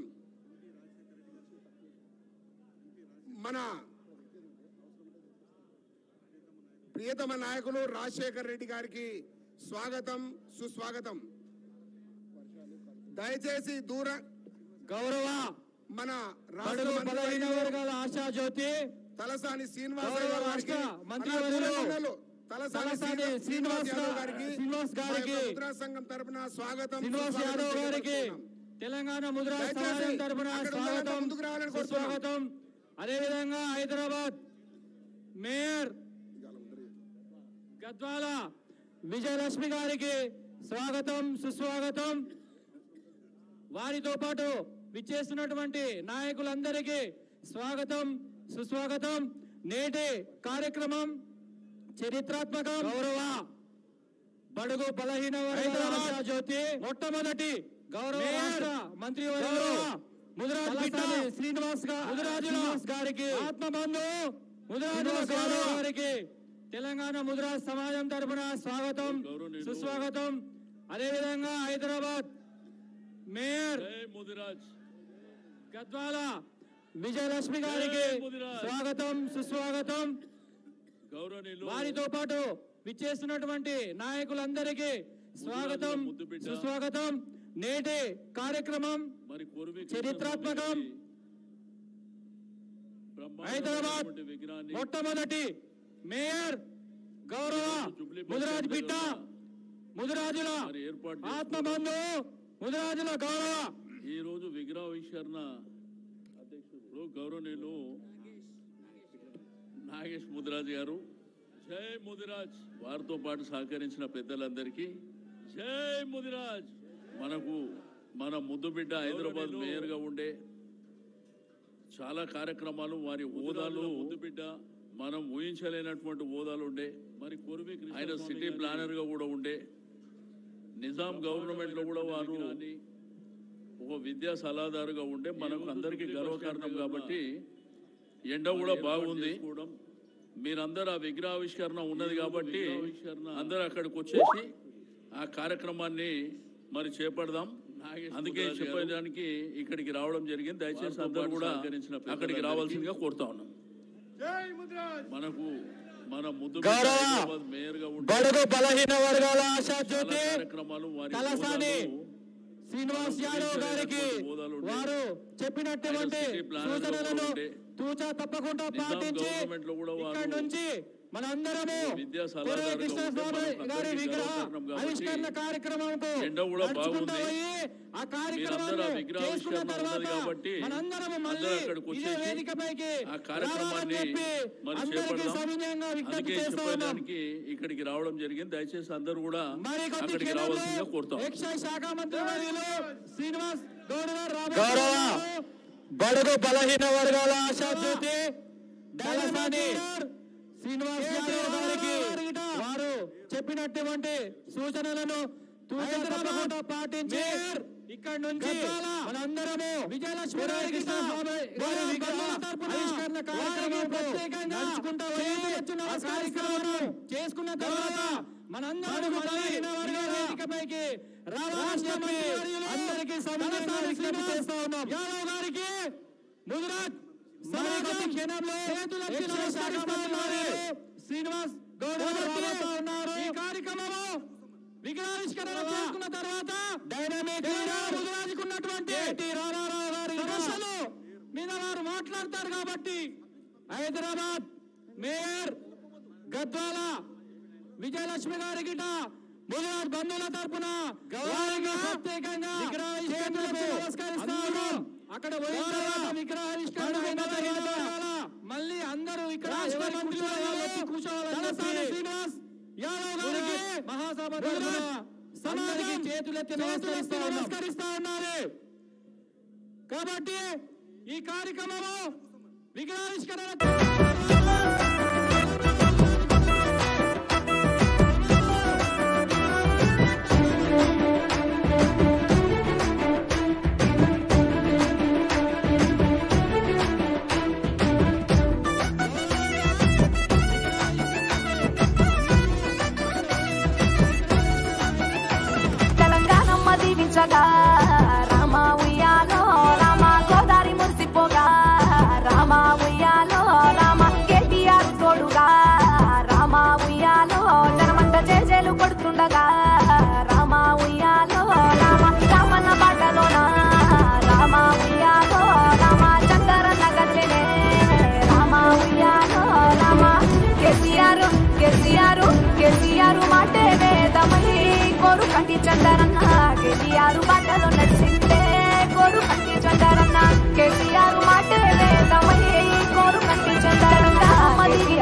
మన ప్రియతమ నాయకులు రాజశేఖర్ రెడ్డి గారికి స్వాగతం సుస్వాగతం దయచేసి దూర గౌరవ మన బడుగు రాష్ట్ర బలహీన మంత్రివర్యులు వర్గాల ఆశా జ్యోతి తలసాని శ్రీనివాస్ గౌరవ యాదవ్ రాష్ట్ర గారికి మంత్రివర్యులు అలా దూరంగా ఉండాలి. తలసాని తలసాని శ్రీనివాస్ యాదవ్ గా- గారికి శ్రీనివాస్ గారికి మా యొక్క ముద్రా సంఘం తరపున స్వాగతం శ్రీనివాస్ సుస్వాగతం యాదవ్ గారికి తెలియజేస్తున్నాం. తెలంగాణ ముద్రా దయచేసి సమాజం తరపున అక్కడ ఉండాలంటే స్వాగతం ముందుకు రావాలని కోరుతున్నాం. స్వాగతం అదేవిధంగా హైదరాబాద్ మేయర్ గద్వాల విజయలక్ష్మి గారికి స్వాగతం సుస్వాగతం వారితో పాటు విచ్చేస్తున్నటువంటి నాయకులందరికీ స్వాగతం సుస్వాగతం నేటి కార్యక్రమం చరిత్రాత్మకం గౌరవ బడుగు బలహీన వర్గాల జ్యోతి మొట్టమొదటి గౌరవ రాష్ట్ర మంత్రి ముదిరాజ్ బిడ్డ శ్రీనివాస్ ముదిరాజు గారికి ఆత్మబంధు ముదిరాజు గారికి తెలంగాణ ముదిరాజ్ సమాజం తరపున స్వాగతం సుస్వాగతం అదేవిధంగా హైదరాబాద్ మేయర్ జై ముదిరాజ్ గద్వాల విజయలక్ష్మి గారికి జై ముదిరాజ్. స్వాగతం సుస్వాగతం గౌరవనీయులు వారితో పాటు విచ్చేస్తున్నటువంటి నాయకులందరికీ స్వాగతం ముద్దు బిడ్డ. సుస్వాగతం నేటి కార్యక్రమం మరి పూర్వీకుల చరిత్రాత్మకం. బ్రహ్మాండమైనటువంటి హైదరాబాద్ విగ్రహాన్ని మొట్టమొదటి మేయర్ గౌరవ జూబ్లీ ముదిరాజ్ బస్ బిడ్డ స్టాండ్లో ముదిరాజుల మరి ఏర్పాటు చేసుకున్నాం. ఆత్మబంధు ముదిరాజుల గౌరవ ఈ రోజు విగ్రహావిష్కరణ అధ్యక్షుడు గౌరవనీయులు నాగేష్ ముదిరాజ్ గారు జై ముదిరాజ్ వారితో పాటు సహకరించిన పెద్దలందరికీ జై ముదిరాజ్ మనకు మన ముద్దు బిడ్డ హైదరాబాద్ మేయర్ గా ఉండే చాలా కార్యక్రమాలు వారి హోదాలు ముద్దు బిడ్డ మనం ఊహించలేనటువంటి హోదాలు ఉండే మరి కొరివి ఆయన సిటీ ప్లానర్ గా కూడా ఉండే నిజాం గవర్నమెంట్ లో కూడా వారు ఒక విద్యా సలహాదారుగా ఉండే మనకు అందరికీ గర్వకారణం కాబట్టి ఎండ కూడా బాగుంది మీరందరూ ఆ విగ్రహావిష్కరణ ఉన్నది కాబట్టి అందరూ అక్కడికి వచ్చేసి ఆ కార్యక్రమాన్ని మరి చేపడదాం అందుకే చెప్పడానికి ఇక్కడికి రావడం జరిగింది దయచేసి అందరూ కూడా అక్కడికి రావాల్సిందిగా కోరుతా ఉన్నాం మనకు మన ముద్దు బిడ్డ గౌరవ హైదరాబాద్ మేయర్ గా ఉండే బడుగు బలహీన వర్గాల చాలా ఆశాజ్యోతి కార్యక్రమాలు వారి తలసాని హోదాలో శ్రీనివాస్ యాదవ్ గారికి వారు చెప్పినటువంటి సూచనలను తూచా తప్పకుండా పాటించి గవర్నమెంట్ లో కూడా వారు ఇక్కడ నుంచి మనందరము విద్యా కొరవి సలహాదారుగా కృష్ణస్వామి ఉంటే మనకు గారి అందరికీ విగ్రహ గర్వకారణం కాబట్టి ఆవిష్కరణ కార్యక్రమంకు ఎండ కూడా నడుచుకుంటూ బాగుంది. పోయి ఆ మీరందరూ ఆ కార్యక్రమాన్ని విగ్రహావిష్కరణ చేసుకున్న ఉన్నది తర్వాత కాబట్టి మనందరము మళ్ళీ అందరూ అక్కడికి ఇదే వచ్చేసి వేదికపైకి ఆ కార్యక్రమాన్ని రావాలని చెప్పి మరి అందరికీ చేపడదాం సవినయంగా విజ్ఞప్తి అందుకే చేస్తా ఉన్నాం చెప్పడానికి ఇక్కడికి రావడం జరిగింది దయచేసి అందరూ కూడా మరి కొద్ది అక్కడికి క్షణంలో రావాల్సిందిగా కోరుతాం ఎక్సైజ్ శాఖ మంత్రి వర్యులు శ్రీనివాస్ గౌడ్ గారు గౌరవ రాబోతున్నారు. బడుగు బలహీన వర్గాల ఆశాజ్యోతి దళసాని శ్రీనివాస్ యాదవ్ గారికి వారు చెప్పినటువంటి సూచనలను తూచా తప్పకుండా పాటించి ఇక్కడ నుంచి మనందరము విజయలక్ష్మి కృష్ణ స్వామి గారి విగ్రహ ఆవిష్కరణ కార్యక్రమం ప్రత్యేకంగా నడుచుకుంటూ ఆ కార్యక్రమం చేసుకున్న తర్వాత మనందరం మళ్ళీ ఇదే వేదికపైకి రావాలని చెప్పి అందరికీ సమానంగా విజ్ఞప్తి చేస్తా ఉన్నాం యాదవ్ గారికి ముదిరాజ్ సమాజం క్షణంలో చేతులెత్తి నమస్కరిస్తా ఉన్నారు శ్రీనివాస్ గౌడ్ గారు రాబోతా ఉన్నారు ఈ కార్యక్రమము విగ్రహావిష్కరణ చేసుకున్న తర్వాత డైనమిక్ ముదిరాజుకున్నటువంటి రామారావు గారి సమస్యలు మీద వారు మాట్లాడతారు కాబట్టి హైదరాబాద్ మేయర్ గద్వాల విజయలక్ష్మి గారి గిట ముదిరాజ్ బంధువుల తరపున గౌరవంగా ప్రత్యేకంగా విగ్రహావిష్కరణకు నమస్కరిస్తా ఉన్నాం అక్కడ పోయిన తర్వాత విగ్రహావిష్కరణ అయిన తర్వాత మళ్ళీ అందరూ ఇక్కడ ఎవరి కుర్చీలో వాళ్ళు వచ్చి కూర్చోవాలని చెప్పి శ్రీనివాస్ యాదవ్ గారికి మహాసభ తరపున సమాజం చేతులెత్తి నమస్కరిస్తా నమస్కరిస్తా ఉన్నారు కాబట్టి ఈ కార్యక్రమము విగ్రహావిష్కరణ తెలంగాణమ్మ దీవించగా రామ ఉయ్యాలో రామ గోదారి మురిసిపోగా రామ ఉయ్యాలో రామ కేటీఆర్ తోడుగా రామ ఉయ్యాలో జనమంత జేజేలు కొడుతుండగా రామ ఉయ్యాలో రామ రామన్న బాటలోన రామ ఉయ్యాలో రామ చందర నగర్లేనే రామ ఉయ్యాలో రామ కేసీఆర్ కేసీఆర్ కేసీఆర్ మాటే వేదమై కోరు కంటి చందరన్న కేసీఆర్ బాటలో నడిచిందే కోరు కంటి చందరన్న కేసీఆర్ మాటే వేదమై కోరు కంటి చందరన్న మదిరి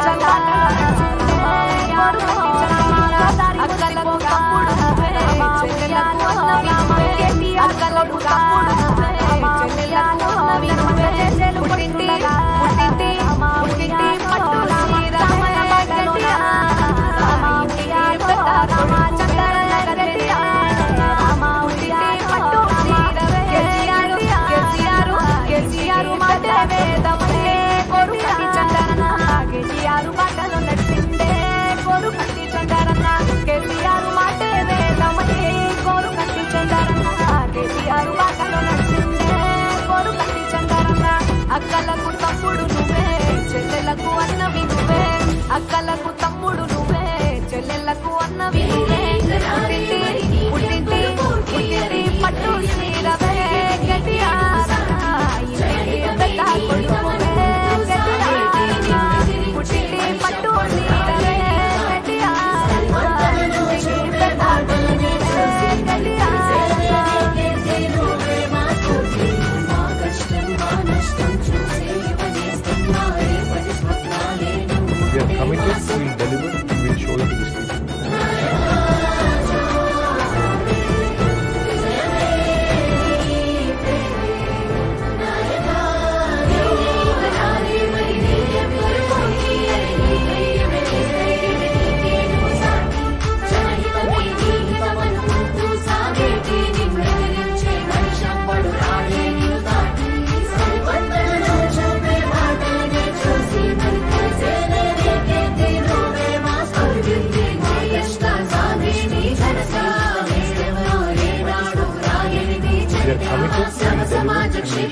అక్కలకు తమ్ముడు చెల్లెలకు అక్కలకు తమ్ముడు చెల్లెలకు పుట్టింటి పుట్టింటి పుట్టింటి పట్టు శ్రీరామయ్య బాటలోన రామ ఉయ్యాలో రామ చందర నగరెడ్డియా రామ ఉయ్యాలో పట్టు కేసీఆర్ కేసీఆర్ కేసీఆర్ మాట వేదమనే కోరు కట్టి చందరన కేసీఆర్ బాటలో నడిచిందే కోరు కట్టి చందరన కేసీఆర్ మాట వేదమనే కోరు కట్టి చందరన కేసీఆర్ బాటలో నడిచిందే కోరు కట్టి చందరన అక్కలకు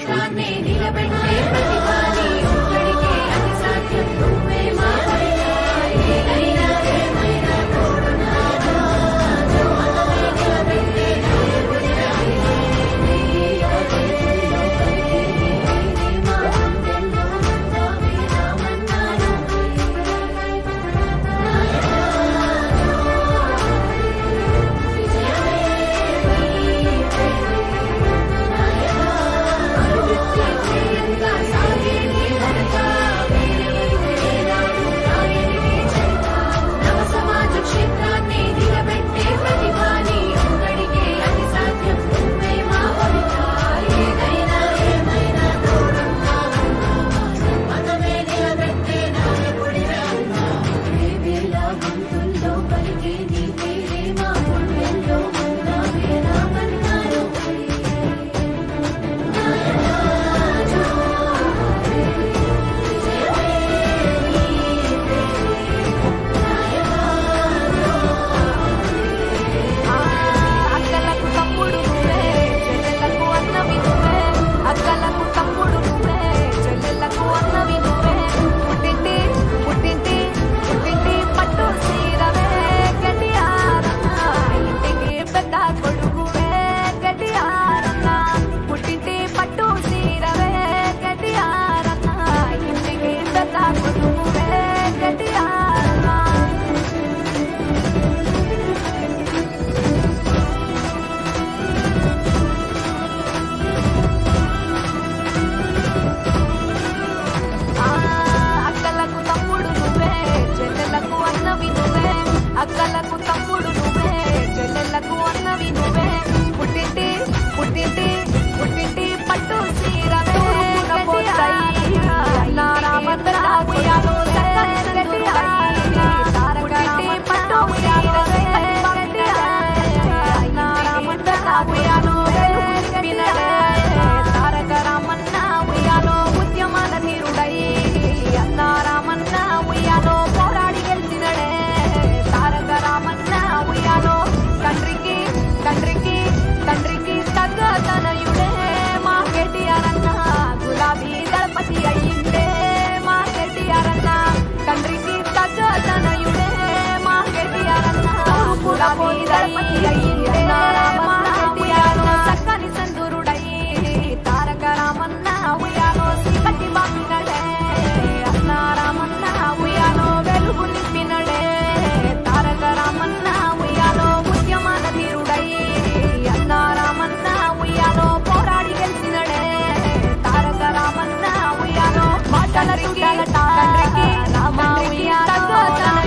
క్షేత్రాన్ని నిలబెట్టే ప్రతిభాని ఒక్కడికే అతి సాధ్యం నువ్వే మా కొరిగా ఏదైనా ఏమైనా తోడున్నాడు మతమే నిలబెట్టే దేవుడి రాయిని అదేలో పలికి నీవే మా గుండెల్లో ఉన్నావే రామన్నాను సమాజ క్షేత్రాన్ని నిలబెట్టే ప్రతిభాని ఒక్కడికే అతి సాధ్యం నువ్వే మా కొరిక ఏదైనా ఏమైనా తోడున్నావు మతమే నిలబెట్టే నాయకుడివే ఏ వేళ గొంతుల్లో పలికే నీ పేరే మా గుండెల్లో ఉన్నావే రామన్నారు అక్కలకు తమ్ముడు నువ్వే చెల్లెలకు అన్నవి నువ్వే అక్కలకు తమ్ముడు నువ్వే చెల్లెలకు అన్నవి నువ్వే పుట్టింటి పుట్టింటి పుట్టింటి పట్టు సీరవే గడియారన్న ఇంటికి పెద్ద కొడుకువే గడియారన్న పుట్టింటి పట్టు సీరవే గడియారన్న ఇంటికి పెద్ద కొడుకువే గడియారన్న అక్కలకు తమ్ముడు నువ్వే చెల్లెలకు అన్నవి నువ్వే అక్కలకు తమ్ముడు నువ్వే చెల్లెలకు అన్నవి నువ్వే పుట్టింటి పుట్టింటి పుట్టింటి పట్టు సీరవే నారామంతా ఉయ్యాలో పుట్టింటి పట్టు సీరవే నారామంతా ఉయ్యాలో వినడే తారక రామన్న ఉయ్యాలో ఉద్యమాల తీరుడై అన్నారామన్న ఉయ్యాలో పోరాడి గెలిచినడే తారక రామన్న ఉయ్యాలో తండ్రికి తండ్రికి తండ్రికి తగ్గ తనయుడే మా కేటీఆర్ అన్న గులాబీ దళపతి అయ్యిందే మా కేటీఆర్ అన్న తండ్రికి తగ్గ తనయుడే మా కేటీఆర్ అన్న గులాబీ దళపతి అయ్యిందే మా కేటీఆర్ చక్కని సందురుడై తారక రామన్న ఉయ్యాలో శ్రీపతి బాపినడే అన్న రామన్న ఉయ్యాలో వెలుగు నింపినడే తారక రామన్న ఉయ్యాలో ఉద్యమాల తీరుడై అన్న రామన్న ఉయ్యాలో పోరాడి గెలిచినడే తారక రామన్న ఉయ్యాలో మాటల తండ్రికి రామ ఉయ్యాలో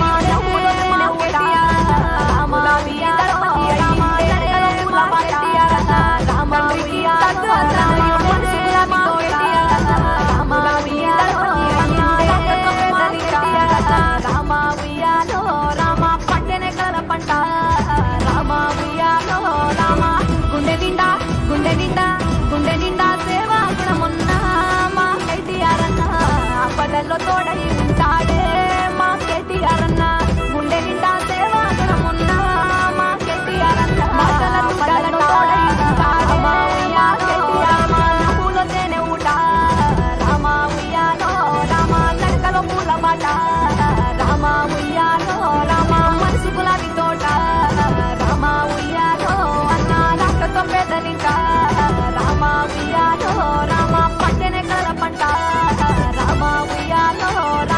గుండె నిండా గుండె నిండా గుండె నిండా సేవా గుణమున్నా మా కేటీఆర్ అన్న ఆపదల్లో తోడై ఉంటాడే మా కేటీఆర్ అన్న గుండె నిండా సేవా గుణమున్నా మా కేటీఆర్ అన్న మాటల తుడల తోడై ఉంటాడే మా కేటీఆర్ అన్న పూల తేనె ఊట రామ ఉయ్యాలో రామ నడకలో పూల బాట రామ ఉయ్యాలో రామ మనసు గులాబీ తోట రామ ఉయ్యాలో అన్న రాకతో పెదలింట రామ ఉయ్యాలో రామ పట్టెనే కల పంట రామ ఉయ్యాలో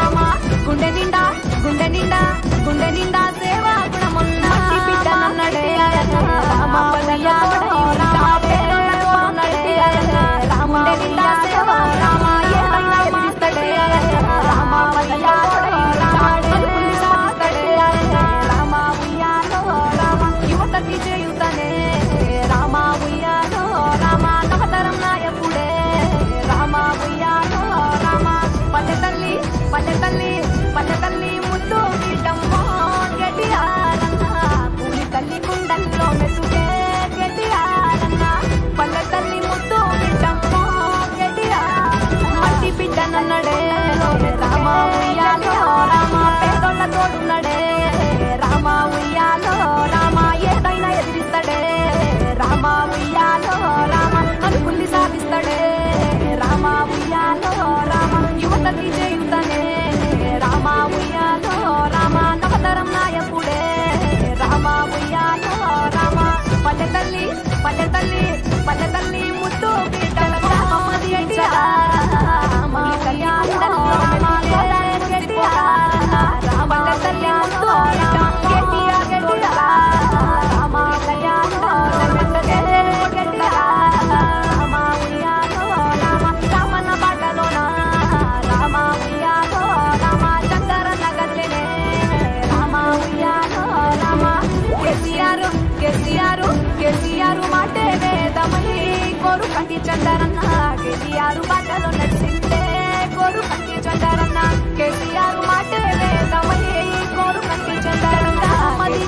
కేసీఆర్ మాటే వేదమై కోరు కంటి చందరన్న కేసీఆర్ బాటలో నడిచిందే కోరు కంటి చందరన్న కేసీఆర్ మాటే వేదమై కోరు కంటి చందరన్న మది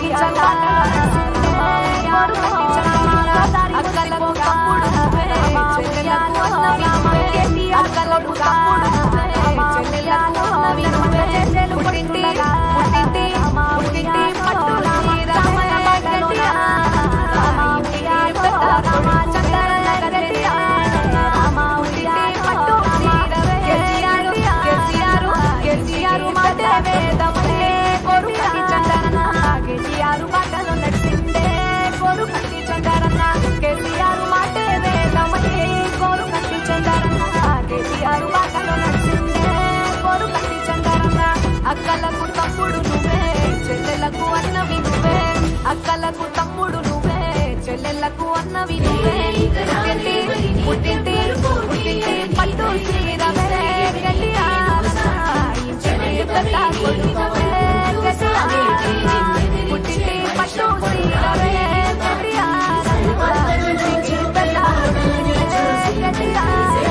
అక్కలకు తమ్ముడు నువ్వే, చెల్లెలకు అన్నవి నువ్వే. అక్కలకు తమ్ముడు నువ్వే, చెల్లెలకు అన్నవి నువ్వే. పుట్టింటి, పుట్టింటి, పుట్టింటి పట్టు చీరవే గట్టిగా. ఇంటికి పెద్ద కొడుకు చందన గట్టిగా. పుట్టింటి పట్టు చీరవే కేసీఆర్, కేసీఆర్, కేసీఆర్ మాటే వేదమనే కోరు కంటి చందన కేసీఆర్ బాటలో నడిచిందే కోరు కంటి చందరన్న కేసీఆర్ మాటే వేదమనే కోరు కంటి చందరన్న కేసీఆర్ బాటలో నడిచిందే కోరు కంటి చందరన్న అక్కలకు తమ్ముడు నువ్వే చెల్లెలకు అన్నవి నువ్వే అక్కలకు తమ్ముడు నువ్వే చెల్లెలకు అన్నవి నువ్వే పుట్టింటి పుట్టింటి పుట్టింటి పట్టు శ్రీరవే గట్టిగా ఇంటికి పెద్ద కొడుకువే గట్టిగా పుట్టింటి పట్టు శ్రీరవే గట్టిగా ఇంటికి పెద్ద కొడుకువే గట్టిగా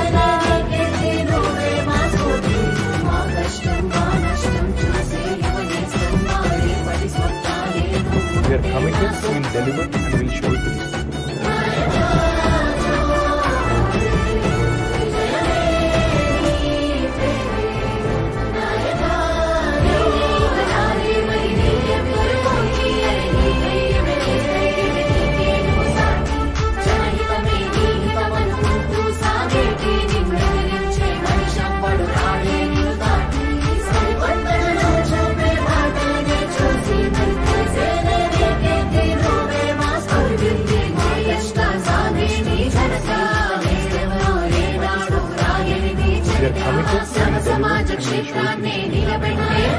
We are committed, we will deliver and we will show it to you. We are committed, we will deliver and we will show it to you.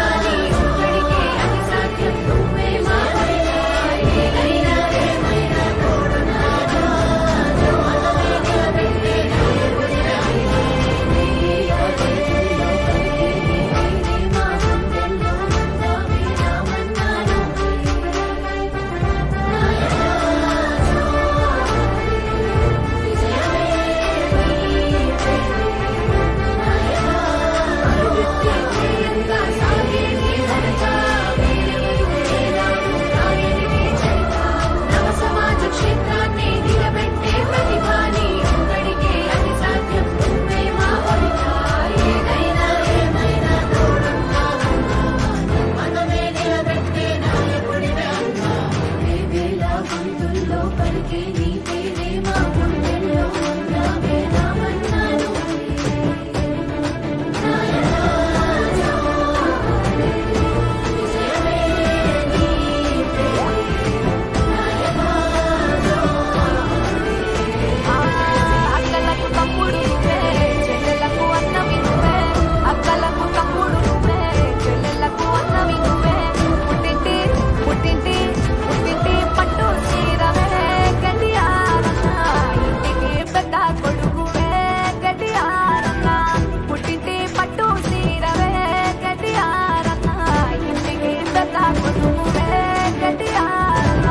అక్కలకు తమ్ముడు నువ్వే చెల్లెలకు అన్నవి నువ్వే అక్కలకు తమ్ముడు నువ్వే చెల్లెలకు అన్నవి నువ్వే పుట్టింటి పుట్టింటి పుట్టింటి పట్టు చీరవే గట్టియారన్న ఇంటికి పెద్ద కొడుకువే గట్టియారన్న పుట్టింటి పట్టు చీరవే గట్టియారన్న ఇంటికి పెద్ద కొడుకువే గట్టియారన్న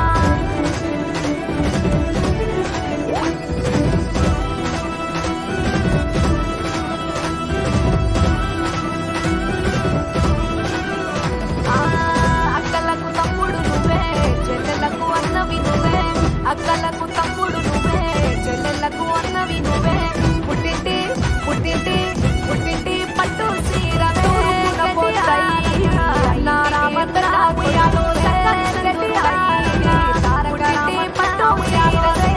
అక్కలకు తమ్ముడు నువ్వే చెల్లెలకు అన్నవి నువ్వే అక్కలకు తమ్ముడు నువ్వే చెల్లెలకు అన్నవి నువ్వే పుట్టింటి పుట్టింటి పుట్టింటి పట్టు చీరవే నారామంతరాముయాలో పుట్టింటి పట్టు చీరవే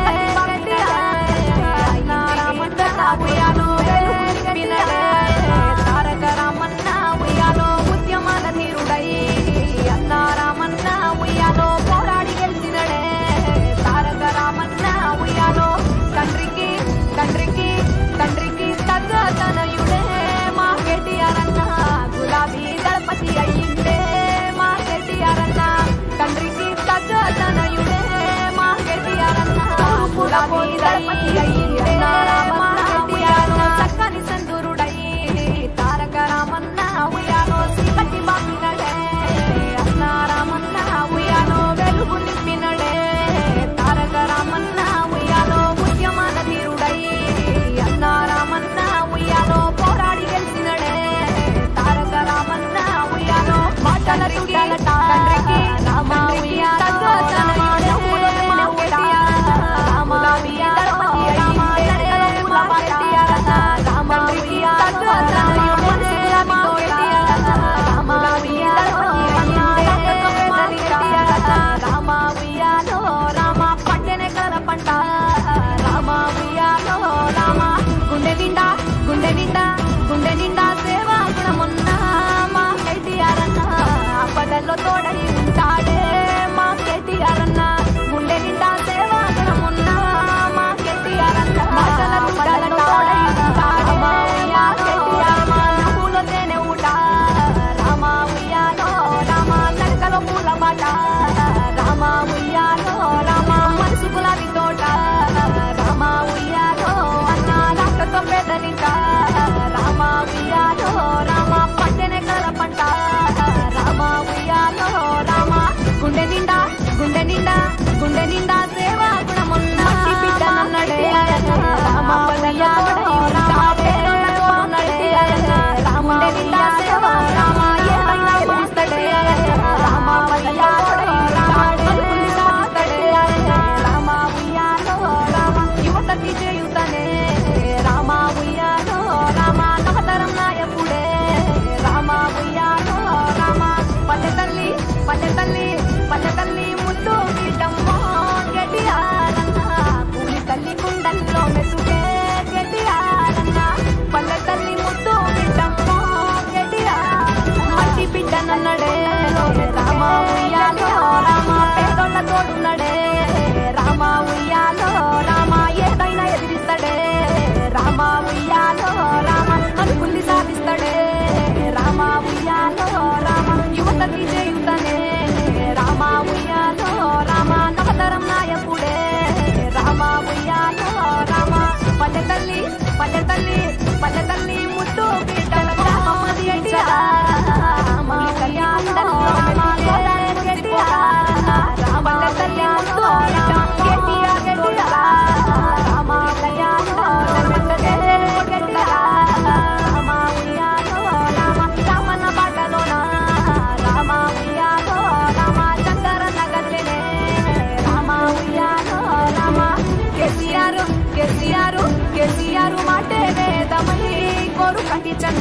నారామంతరాముయాలో వినడే తారక రామన్న ఉయ్యాలో ఉద్యమాల తీరుడై అన్న రామన్న ఉయ్యాలో పోరాడి గెలిచినడే తారక రామన్న ఉయ్యాలో తండ్రికి తండ్రికి తండ్రికి తగ్గ తనయుడే మా కేటీఆర్ అన్న గులాబీ దళపతి అయ్యిందే మా కేటీఆర్ అన్న తండ్రికి తగ్గ తనయుడే మా కేటీఆర్ అన్న గులాబీ దళపతి అయ్యిందే మా కేటీఆర్ అన్న చక్కని సందురుడై తారక రామన్న ఉయ్యాలో శ్రీపతి బాపినడే అన్న రామన్న ఉయ్యాలో వెలుగు నింపినడే తారక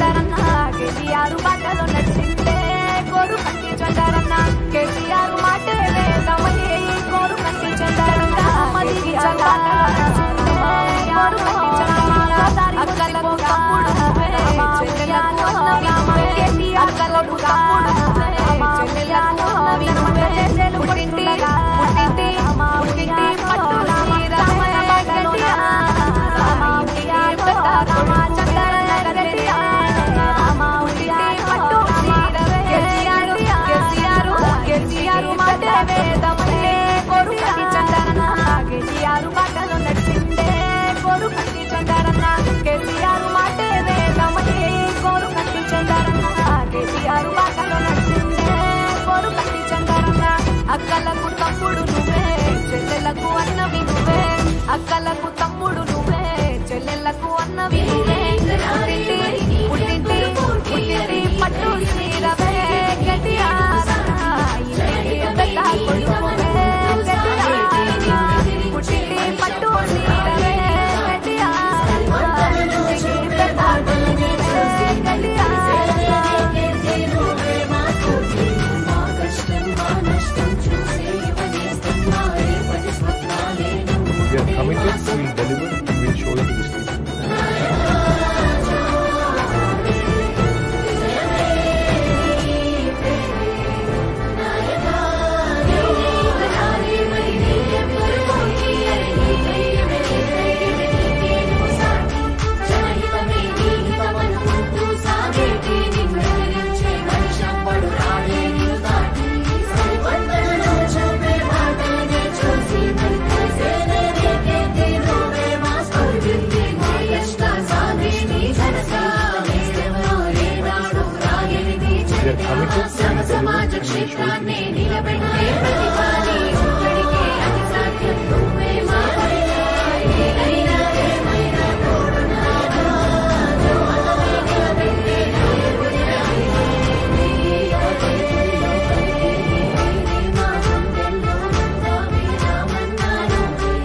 చందరన్న కేసీఆర్ బాటలో నడిచిందే కోరు కంటి చందరన్న కేసీఆర్ మాటే వేదమయ్యే కోరు కంటి చందరన్న మదికి చందరన్న కోరు కంటి చందరన్న అక్కలకు తమ్ముడు నువ్వే చెల్లెలకు అన్నవి నువ్వే అక్కలకు తమ్ముడు నువ్వే చెల్లెలకు అన్నవి నువ్వే పుట్టింటి పుట్టింటి పుట్టింటి పట్టు చీరమే గట్టిగా రామ ఇంటికి పెద్ద రామ చందరన్న గట్టిగా రామ ఇంటికి పట్టు చీరమే కేసీఆర్ కేసీఆర్ కేసీఆర్ మాటే వేదమనే కోరు కంటి చందరన్న కేసీఆర్ బాటలో నడిచిందే కోరు కంటి చందరన్న కేసీఆర్ మాటే వేదమనే కోరు కంటి చందరన్న కేసీఆర్ బాటలో నడిచిందే కోరు కంటి చందరన్న అక్కలకు తమ్ముడు నువ్వే చెల్లెలకు అన్నవి నువ్వే అక్కలకు తమ్ముడు నువ్వే చెల్లెలకు అన్నవి నువ్వే పుట్టింటి పుట్టింటి పుట్టింటి పట్టు చీరవే గట్టిగా ఇంటికి పెద్ద కొడుకువే గట్టిగా పుట్టింటి పట్టు చీరవే గట్టిగా ఇంటికి పెద్ద కొడుకువే గట్టిగా We are committed, we will deliver, and we will show it to these people. We are committed, we will deliver, and we will show it to these people. నిలబెట్టే ప్రతిభాని ఒక్కడికే అది సాధ్యం నువ్వే మా ఏదైనా ఏమైనా తోడున్నానా జోలమే నిలబెట్టే మా గుండెల్లో ఉందామే రామన్నాను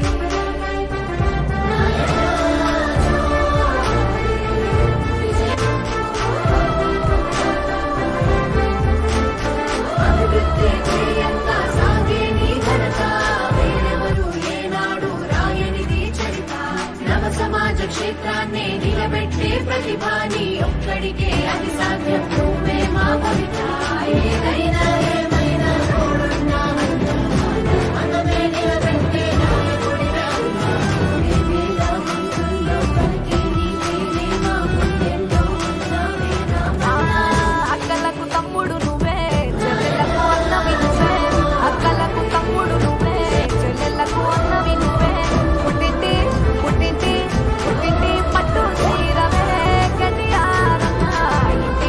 అభివృద్ధి ధ్యేయంగా సాగే నీ ఘనత వేరెవరు ఏనాడు రాయనిది చరిత నవ సమాజ క్షేత్రాన్నే నిలబెట్టే ప్రతిభాని ఒక్కడికే అది సాధ్యం నువ్వే మా భవిత ఏదైనా ఏమైనా తోడున్నామన్నా మనమే నిలబెట్టే నాయకుడిగా వేవేల మందుల్లో పలికే నీ పేరే మా గుండెల్లో ఉన్నావే రామన్నా అక్కలకు తమ్ముడు నువ్వే చెల్లెలకు అన్నవి నువ్వే అక్కలకు తమ్ముడు నువ్వే చెల్లెలకు అన్నవి నువ్వే పుట్టింటి పుట్టింటి పుట్టింటి పట్టు చీరవే గట్టిగా రన్న ఇంటికి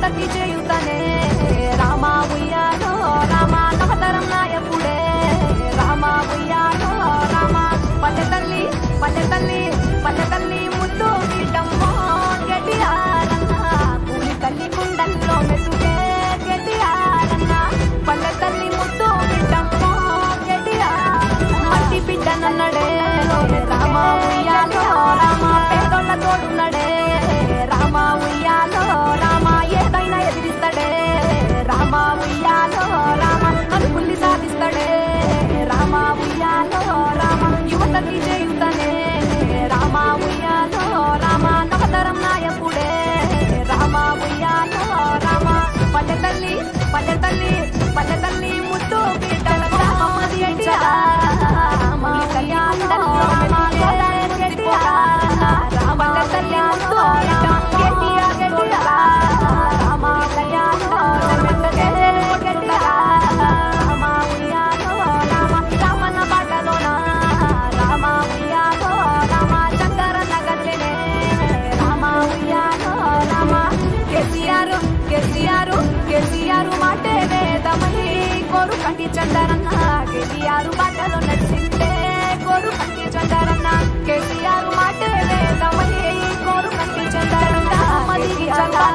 యువతకి చేయుతనే రామ ఉయ్యాలో రామ నవతరం నాయకుడే రామ ఉయ్యాలో రామ పల్లె తల్లి పల్లె తల్లి పల్లె తల్లి ముద్దు బిడ్డమ్మో గట్టియారన్న కూలి తల్లి కుండల్లో మెతుకే గట్టియారన్న పల్లె తల్లి ముద్దు బిడ్డమ్మో గట్టియారన్న మట్టి బిడ్డ నన్నడే రామ ఉయ్యాలో రామ పేదోళ్ళ తోడున్నడే రామ ఉయ్యాలో రామ ఏదైనా ఎదిరిస్తాడే రామ ఉయ్యాలో రామ అనుకుల్ని సాధిస్తాడే రామ ఉయ్యాలో రామ యువతకి చేయుతనే రామ ఉయ్యాలో రామ నవతరం నాయకుడే రామ ఉయ్యాలో రామ పల్లె తల్లి పల్లె తల్లి పల్లె తల్లి ముద్దు బిడ్డల రామమ్మది ఎట్టిరా రామ ఉయ్యాలో రామ గట్టిరా రామ తల్లి ముద్దు గట్టిరా గట్టిరా రామ ఉయ్యాలో గట్టిరా రామ ఉయ్యాలో రామ రామన్న బాటలోన రామ ఉయ్యాలో రామ చక్కర నగర్లనే రామ ఉయ్యాలో రామ కేసీఆర్ కేసీఆర్ కేసీఆర్ మాటే వేదమని కోరు కంటి చందరన్న కేసీఆర్ బాటలో నడిచిందే కోరు కంటి చందరన్న కేసీఆర్ మాటే వేదమని కోరు కంటి చందరన్న మదిగి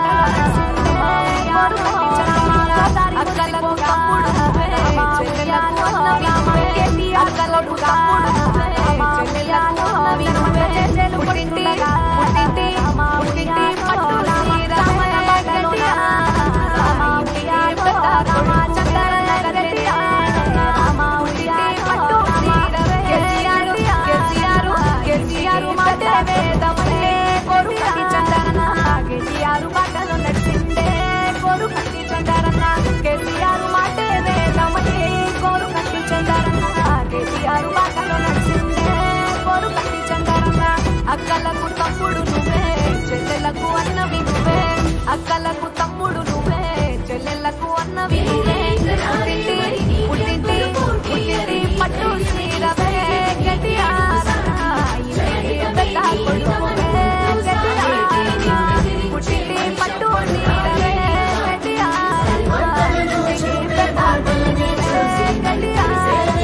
కోరు కంటి చందరన్న అక్కలకు తమ్ముడు నువ్వే, చెల్లెలకు అన్నవి నువ్వే, అక్కలకు తమ్ముడు నువ్వే, చెల్లెలకు అన్నవి నువ్వే, పుట్టింటి పుట్టింటి పుట్టింటి పట్టు శ్రీరమణ బాటలోన, రామ ఉయ్యాలో, రామ చందన నగరెట్టిరా, రామ ఉయ్యాలో, పట్టు శ్రీరమే, కేసీఆర్, కేసీఆర్, కేసీఆర్ మాటే వేదమనే, కోరు కంటి చందన, కేసీఆర్ బాటలో నడిచిందే, కోరు కంటి చందన, కేసీఆర్ మాటే వేదమని, కోరు కంటి చందన, కేసీఆర్ బాటలో నడిచిందే, కోరు కంటి చందన, అక్కలకు తమ్ముడు నువ్వే చెల్లెలకు అన్నవి నువ్వే అక్కలకు తమ్ముడు నువ్వే చెల్లెలకు అన్నవి నువ్వే పుట్టింటి పుట్టింటి పుట్టింటి పట్టు శ్రీరవే గట్టియారా పెద్ద కొడుకువే గట్టియారా పుట్టింటి పట్టు శ్రీరవే గట్టియారా పెద్ద కొడుకువే గట్టియారా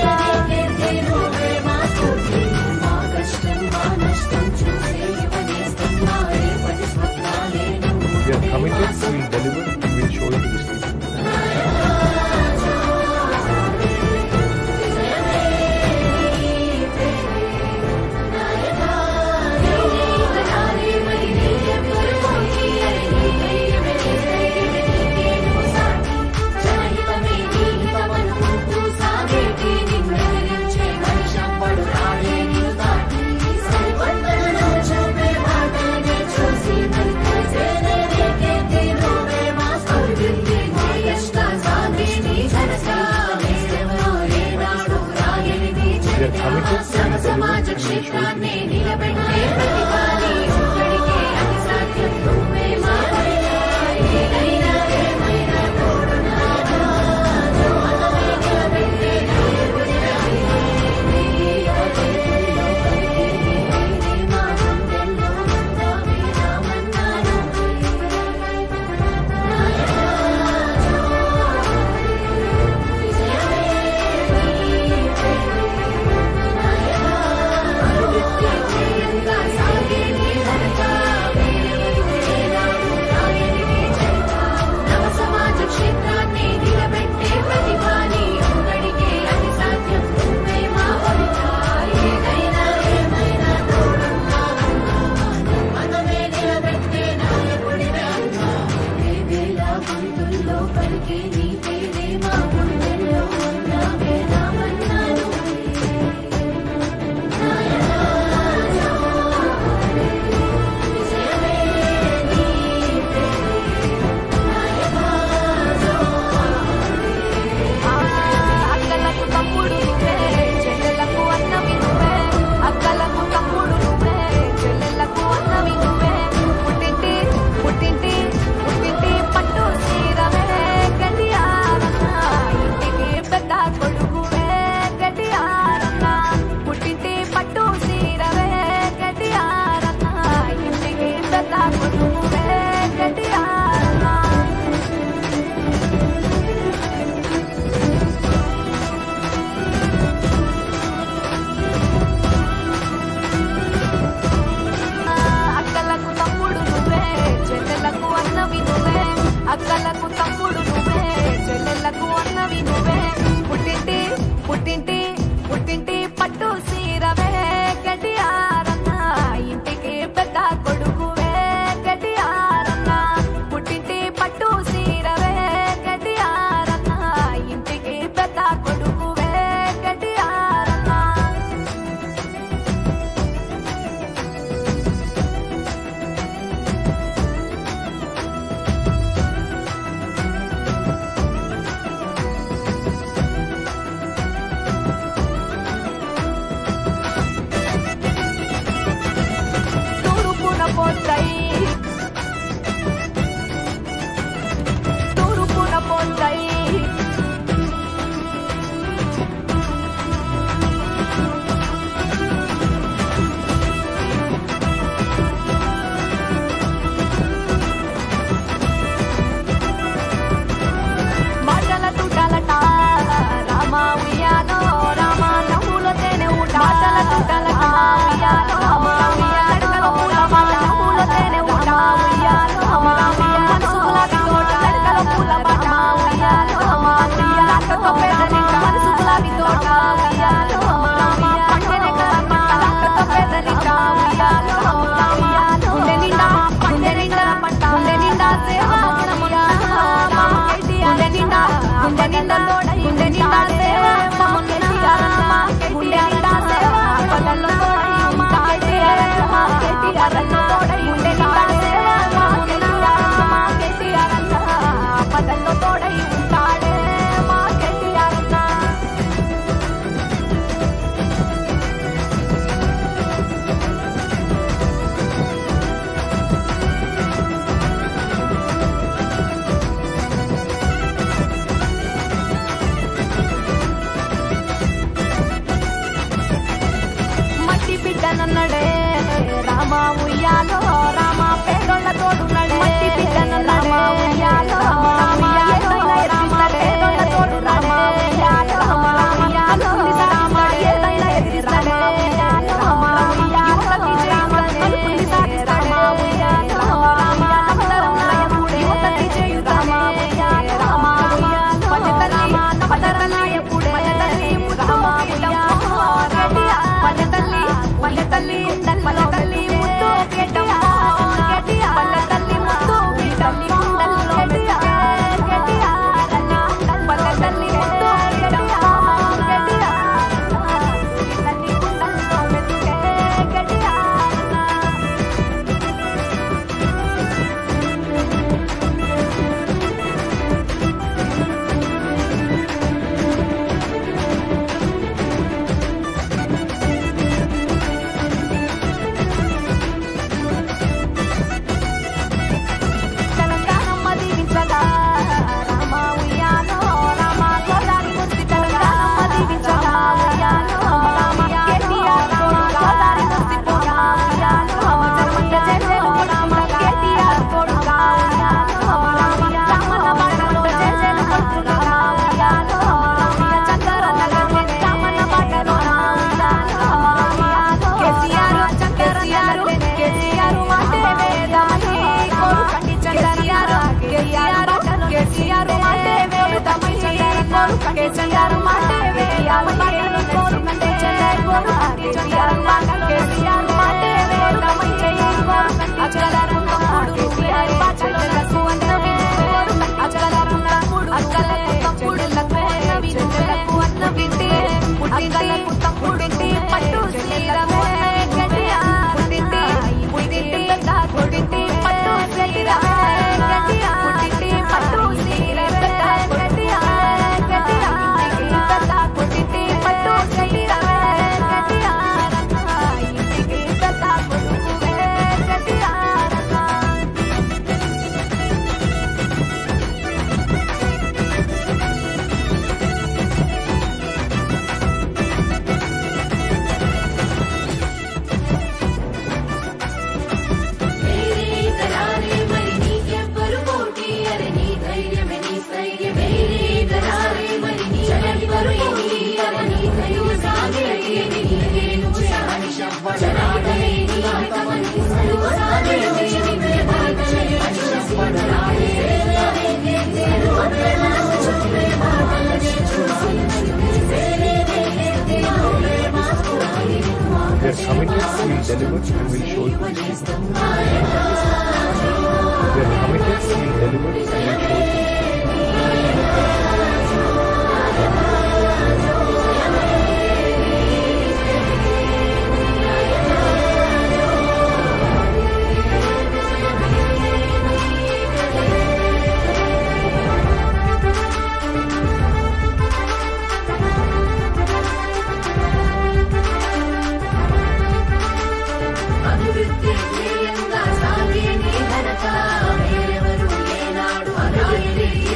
We are committed, we will deliver, and we will show it to these people. We are committed, we will deliver, and we will show it to these people. సమాజ క్షేత్రాన్ని నిలబెట్టే ప్రతిభాని ఒక్కడికే అది సాధ్యం నువ్వే మా భవిత ఏదైనా ఏమైనా తోడున్నావు మతమే నిలబెట్టే నాయకుడివే అన్నా ఏ వేళ గొంతుల్లో పలికే నీ పేరే మా గుండెల్లో ఉన్నావే రామన్నాను అక్కలకు తమ్ముడు నువ్వే చెల్లెలకు అన్నవి నువ్వే అక్కలకు తమ్ముడు నువ్వే చెల్లెలకు అన్నవి నువ్వే పుట్టింటి పుట్టింటి పుట్టింటి పట్టు శ్రీరవే గట్టియా నిండా గుండె నిండా సేవ మా కేటీఆరన్న గుండె నిండా సేవ పదల్లో మా కేటీఆరన్న కేటీఆరన్న గుండె నిండా సేవ మా కేటీఆరన్న మా కేటీఆరన్న పదల్లో తోడై ఉంటాడే మా కేటీఆరన్న మట్టి బిడ్డనన్నడే రామ ఉయ్యాలో రామ పేదోళ్ళ తోడున్నడే మట్టి బిడ్డనన్నడే రామ ఉయ్యాలో రామ ఏదైనా రామ పేదోళ్ళ తోడు రామ ఉయ్యాలో రామ ఉయ్యాలో రామ ఏదైనా ఎదిరిస్తాడే రామ ఉయ్యాలో రామ కలుపుని సాగిస్తాడే రామ ఉయ్యాలో రామ నవతరం నాయకుడే యువతకి చేయుత రామ ఉయ్యాలో రామ ఉయ్యాలో పల్లెతల్లి నవతరం నాయకుడే పల్లెతల్లి ముద్దు పల్లెతల్లి పల్లెతల్లి పల్లెతల్లి ముద్దు గెటియా గెటియా పల్లెతల్లి ముద్దు గెటల్లి కుండల్లో గెటియా గెటియా పల్లెతల్లి ముద్దు గెటియా గెటియా తల్లి కుండల్లో వెతికే గెటియా తెలంగాణమ్మ దీవించగా రామ ఉయ్యాలో రామ గోదారి ముస్తి తెలంగాణమ్మ దీవించగా ఉయ్యాలో రామ కేటీఆర్ తోడుగా గోదారి ముస్తి పోగా ఉయ్యాలో ధర్మంగ జయజయలు రామ కేటీఆర్ తోడుగా ఉయ్యాలో రామ రామన్న బాటలో జయజయలు కొడుతుగా ఉయ్యాలో రామ చంద్రన్న గారి రామన్న బాటలో ఉయ్యాలో కేసీఆర్ కేసీఆర్ కేసీఆర్ మాటే వేదాలి కోరు కంటి కేసీఆర్ కేసీఆర్ కేసీఆర్ మాటే వేదాలి కోరు కంటి కేసీఆర్ మాటే వేయాలి మాటలు కోరు కంటి చెల్లె కోరు కంటి కేసీఆర్ కేసీఆర్ మాటే వేదాలి కోరు కంటి అచ్చగారు తమ్ముడు కేసీఆర్ బాచలకు అన్నవి కోరు కంటి అచ్చగారు తమ్ముడు అక్కలకు తమ్ముడు లక్ష్మీ వినులకు అన్న వింటే అక్కలకు తమ్ముడింటి పట్టు శ్రీరమే గట్టియా పుట్టింటి పుట్టింటి పుట్టింటి పట్టు శ్రీరమే గట్టియా పుట్టింటి పట్టు శ్రీరమే గట్టియా గట్టియా పుట్టింటి పట్టు శ్రీరమే గట్టియా ఇంటికి పెద్ద కొడుకువే గట్టియా మేరే కరారే మరి నీకెవ్వరు పోటీ అరే నీ ధైర్యమే నీ స్థైర్యం మేరే కరారే మరి నీకెవ్వరు పోటీ అరే నీ ధైర్యం సాగే నీకే నువ్వు శానిషం జనాదరే నీ అంతమని సర్వ సాగే నీ భాగమే అనిశం పడరాడే సర్వత్ర చుట్టే భాగమే చూసి సేరే సేరే మాకు We are committed, we will deliver, and we will show you. We are committed, we will deliver, and we will show you. అభివృద్ధి ధ్యేయంగా సాగే నీ ఘనత వేరెవరు ఏనాడు అరాయని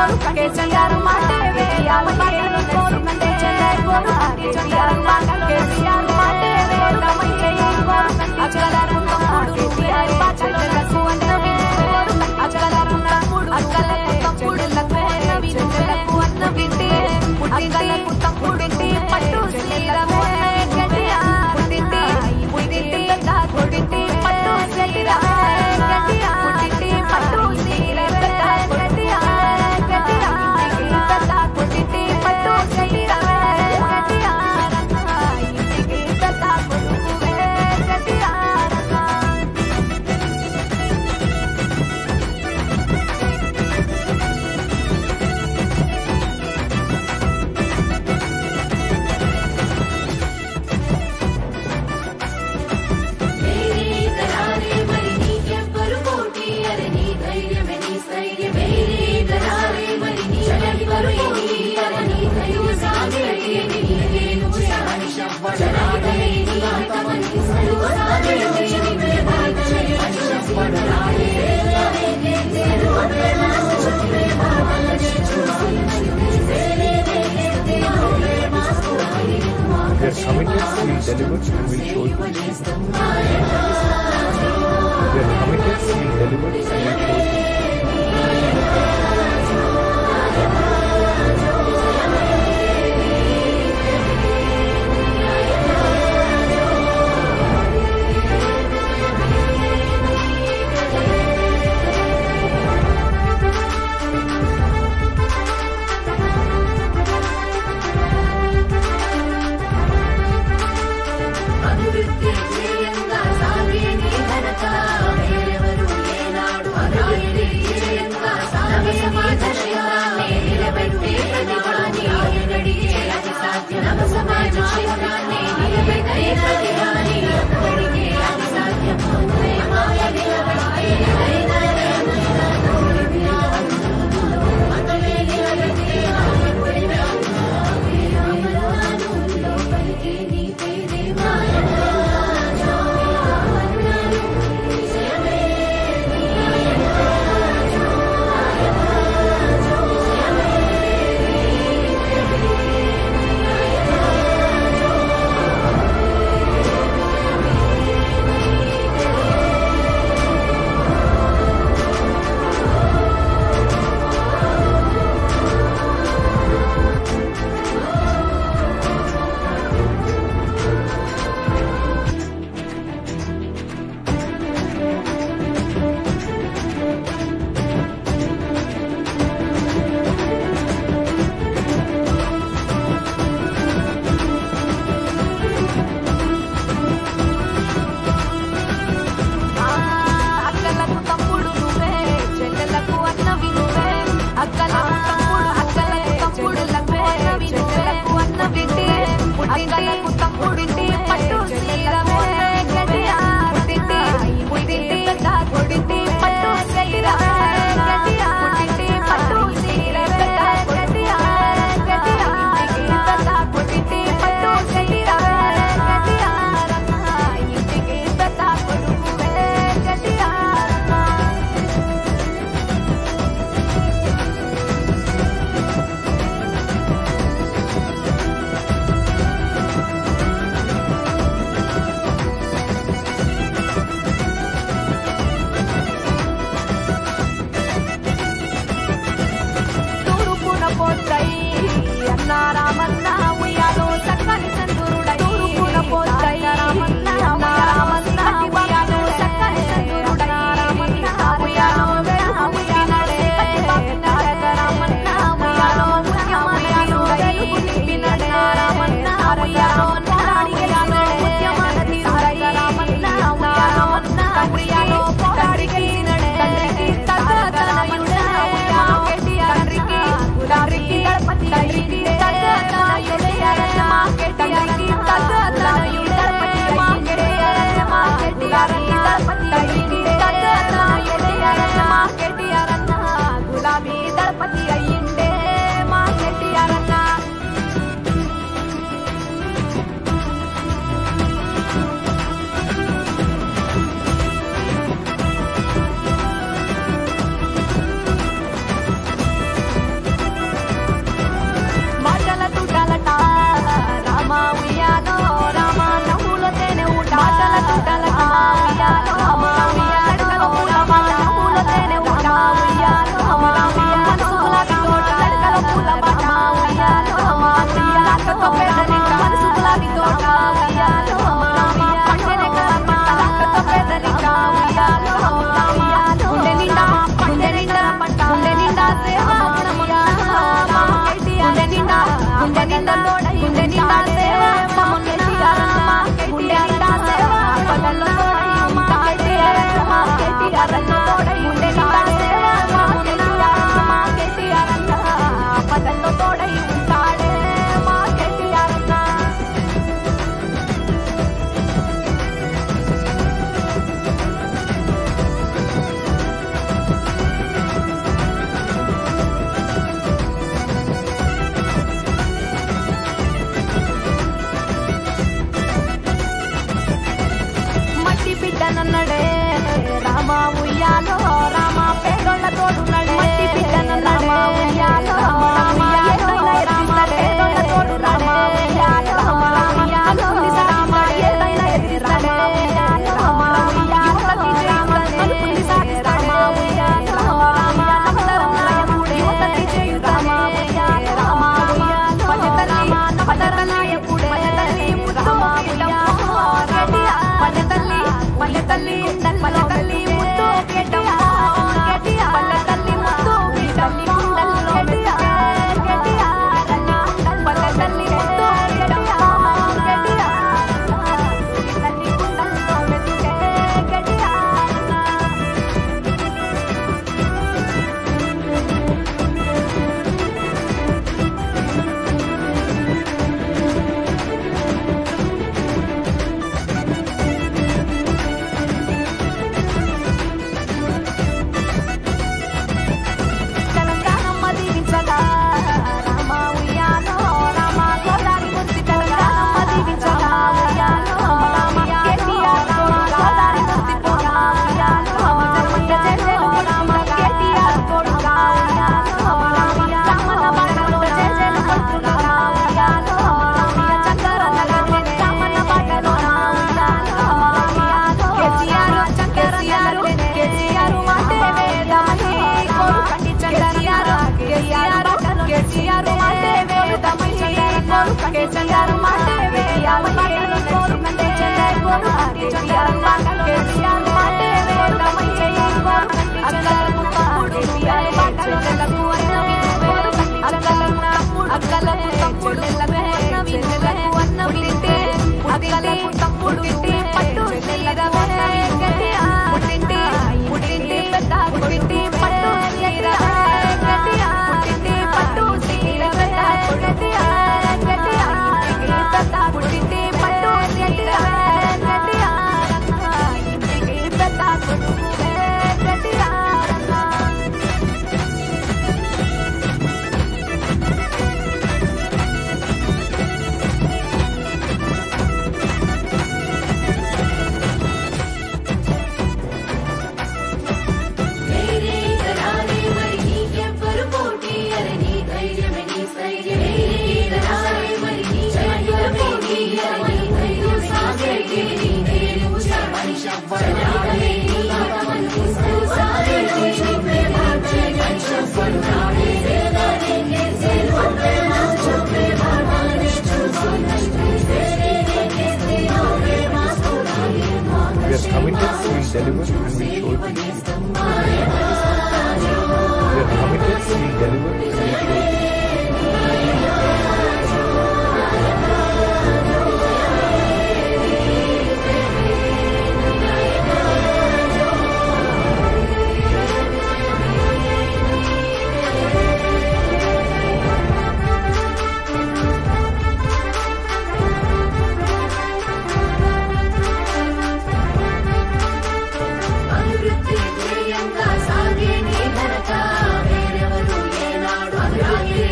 కేసీఆర్ మాటే వేయాలి మాటలు కోరుకుంటే చెల్లె కోరు కేసీఆర్ మాట కేసీఆర్ మాటే వేయాలి అచ్చగలరు తమ్ముడు కేసీఆర్ చెల్లెలకు అన్నవి అచ్చగలరు తమ్ముడు అక్కలకు తమ్ముడులకు అన్నవి చెల్లెలకు అన్నవి అక్కలకు తమ్ముడింటి పట్టు సీరమే గట్టియా పుట్టింటి పుట్టింటి కొడింటి పట్టు సీరమే గట్టియా పుట్టింటి పట్టు సీరమే గట్టియా గట్టియా పుట్టింటి పట్టు సీరమే గట్టియా ఇంటికి పెద్ద కొడుకువే గట్టియా మేరే కరారే మరి నీకెవ్వరు పోటీ అరే నీ ధైర్యమే నీ స్థైర్యం మేరే కరారే మరి నీ ఎవరు పోటీ అరే నీ ధైర్యం సాగే నీకే నువ్వు సాని శవ్వడరాగలే నీ అంతమని సరువ సాగే నీవే భాగమే శవ్వడరాగే We are committed, we'll deliver, and we'll show you. We are committed, we'll deliver, and we'll show you. అభివృద్ధి ధ్యేయంగా నిండా గుండె నిండా సేవ మా కేటీఆర్ అన్న గుండె నిండా సేవ పదల్లో మా కేటీఆర్ అన్న మా కేటీఆర్ అన్న గుండె నిండా సేవ మా కేటీఆర్ అన్న మా కేటీఆర్ అన్న పదల్లో తోడై ఉంటాడే మా కేటీఆర్ అన్న మట్టి బిడ్డనన్నడే రామ ఉయ్యాలో రామ పేదోళ్ళ తోడున్నడే మట్టి బిడ్డనన్నడే ఉయ్యాలో రామ ఉయ్యాలో రామ పేదోళ్ళ తోడు రామ ఉయ్యాలో రామ ఉయ్యాలో రామ ఏదైనా ఎదిరిస్తాడే రామ ఉయ్యాలో రామ అనుకుంది సాగిస్తాడే ఉయ్యాలో రామ నవతరం నాయకుడే యువతని చేయు రామ ఉయ్యాలో రామ ఉయ్యాలో పదతల్లి పదతల్లాయకుడే పదతల్లి ముద్దు ఉయ్యాలో పల్లె తల్లి పల్లె తల్లి పల్లె తల్లి ముద్దు గెట్టమ్మ గెట్టియ పల్లె తల్లి ముద్దు తల్లి గుండెల్లో గెట్టియ గెట్టియ పల్లె తల్లి ముద్దు గెట్టమ్మ గెట్టియ తల్లి గుండెల్లో మెతుకే గెట్టియ తెలంగాణమ్మ దీవించగా రామ ఉయ్యాలో రామ గోదారి ముద్ది తెలంగాణమ్మ దీవించగా ఉయ్యాలో రామ కేటీఆర్ రామ గోదారి ముద్ది పోగా ఉయ్యాలో ధర్మయ్య జయజయలు రామ కేటీఆర్ తోడుగా ఉయ్యాలో రామన్న బాటలో జయజయలు పట్టుగా ఉయ్యాలో చక్కరన్న గట్టె రామన్న బాటలో ఉయ్యాలో కేసీఆర్ కేసీఆర్ కేసీఆర్ మాటే వేదాయి కోరు కంటి కేసీఆర్ కేసీఆర్ కేసీఆర్ మాటే వేదాయి కోరు కంటి కేసీఆర్ మాటే వేయాలి కోరు కంటి కోరు కంటి కేసీఆర్ కేసీఆర్ మాటే వేదాయి కోరు కంటి అక్కలకు తమ్ముడు కేసీఆర్ బాటలకు అన్నవి కోరు కంటి అక్కలకు తమ్ముడు అక్కలకు తమ్ముడు అన్నవి అన్నవి అక్కలకు తమ్ముడు పట్టు నీరవే గట్టియా పుట్టింటి పుట్టింటి పెద్ద పుట్టింటి పట్టు నీరవే గట్టియా పుట్టింటి పట్టు నీరవే గట్టియా గట్టియా ఇంటికి పెద్ద పుట్టింటి పట్టు నీరవే గట్టియా ఇంటికి పెద్ద కొడుకువే గట్టియా మేరే కరారే మరి నీకెవ్వరు పోటీ అరే నీ ధైర్యమే నీ స్థైర్యం మేరే కరారే మరి నీకెవ్వరు పోటీ అరే నీ ధైర్యం సాగేటి నీ నేను మనిషెవ్వరు రాడే నీ మనసు సాగేటి నీ ప్రేమ మనిషెవ్వరు రాడే సేదానే సేవే మాస్టో ప్రేమ మానిష్టు సోనష్టు సేరే కేస్తే నోరే మాస్టో రాడే We are committed, we will deliver and we will show it to you. We are committed, we will deliver and we will show it to you. అభివృద్ధి ధ్యేయంగా సాగే నీ ఘనత వేరెవరు ఏనాడు అలాగే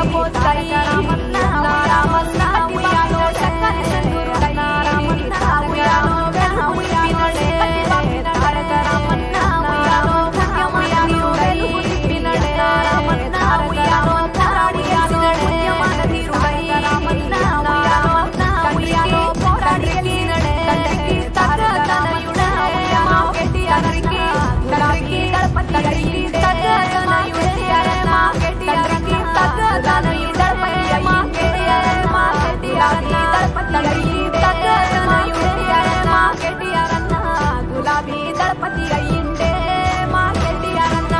కోస్తాయి రామన్న రామన్న ఉయ్యాలో చక్కని సందురుడై ఉయ్యాలో ఉయ్యాలో తారక రామన్న ఉయ్యాలో ఉయ్యాలో వెలుగు తిప్పినడే రామన్న ఉయ్యాలో తారాడి ఉద్యమాల తీరుడై రామన్న ఉయ్యాలో ఉయ్యాలో పోరాడి గెలిచినడే తండ్రికి తగ్గతనయుడే మా కెటిఆర్కి తండ్రికి తండ్రికి తగ్గతనయుడే మా కెటిఆర్కి తగ్గతనయుడే మా కెటిఆర్ మా కెటిఆర్కి తండ్రికి తగ్గతనయుడే మా కెటిఆర్ అన్న గులాబీ దళపతి అయ్యిండే మా కెటిఆర్ అన్న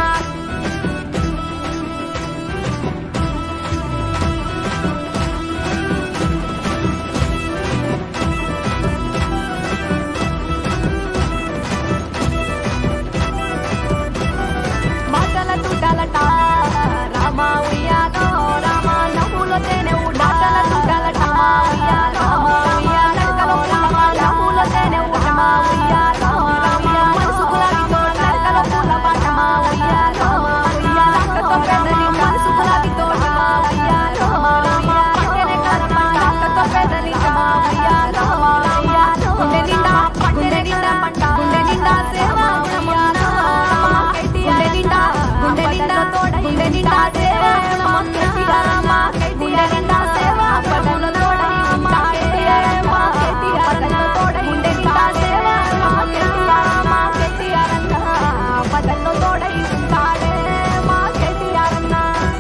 మాటల తుడలట రామ ఉయ్యాలో రామ నవ్వుల తేనె మాటల తుడలట ఉయ్యాలో ఉయ్యాలో రామ నవ్వుల తేనె రామ ఉయ్యాలో రామ మనసుకు లాగితో నరకల పూల పాట ఉయ్యాలో ఉయ్యాలతో పెదలి మనసుకు లాగితో ఉయ్యాలో పట్టెనే కరపంటతో పెదలి ఉయ్యాలో ఉయ్యాలో గుండె నిండా గుండె నిండా పంట గుండె నిండా సేవ గుణమున్నా గుండె నిండా గుండె నిండా తోడ గుండె నిండా సేవ గుణమున్నా గుండె నిండా సేవ పదముల తోడ మా కేటీఆర్ మా కేటీఆర్ తోడ గుండె నిండా సేవ మా కేటీఆర్ మా కేటీఆర్ అన్న పదల్లో తోడ ఉంటాడే మా కేటీఆర్ అన్న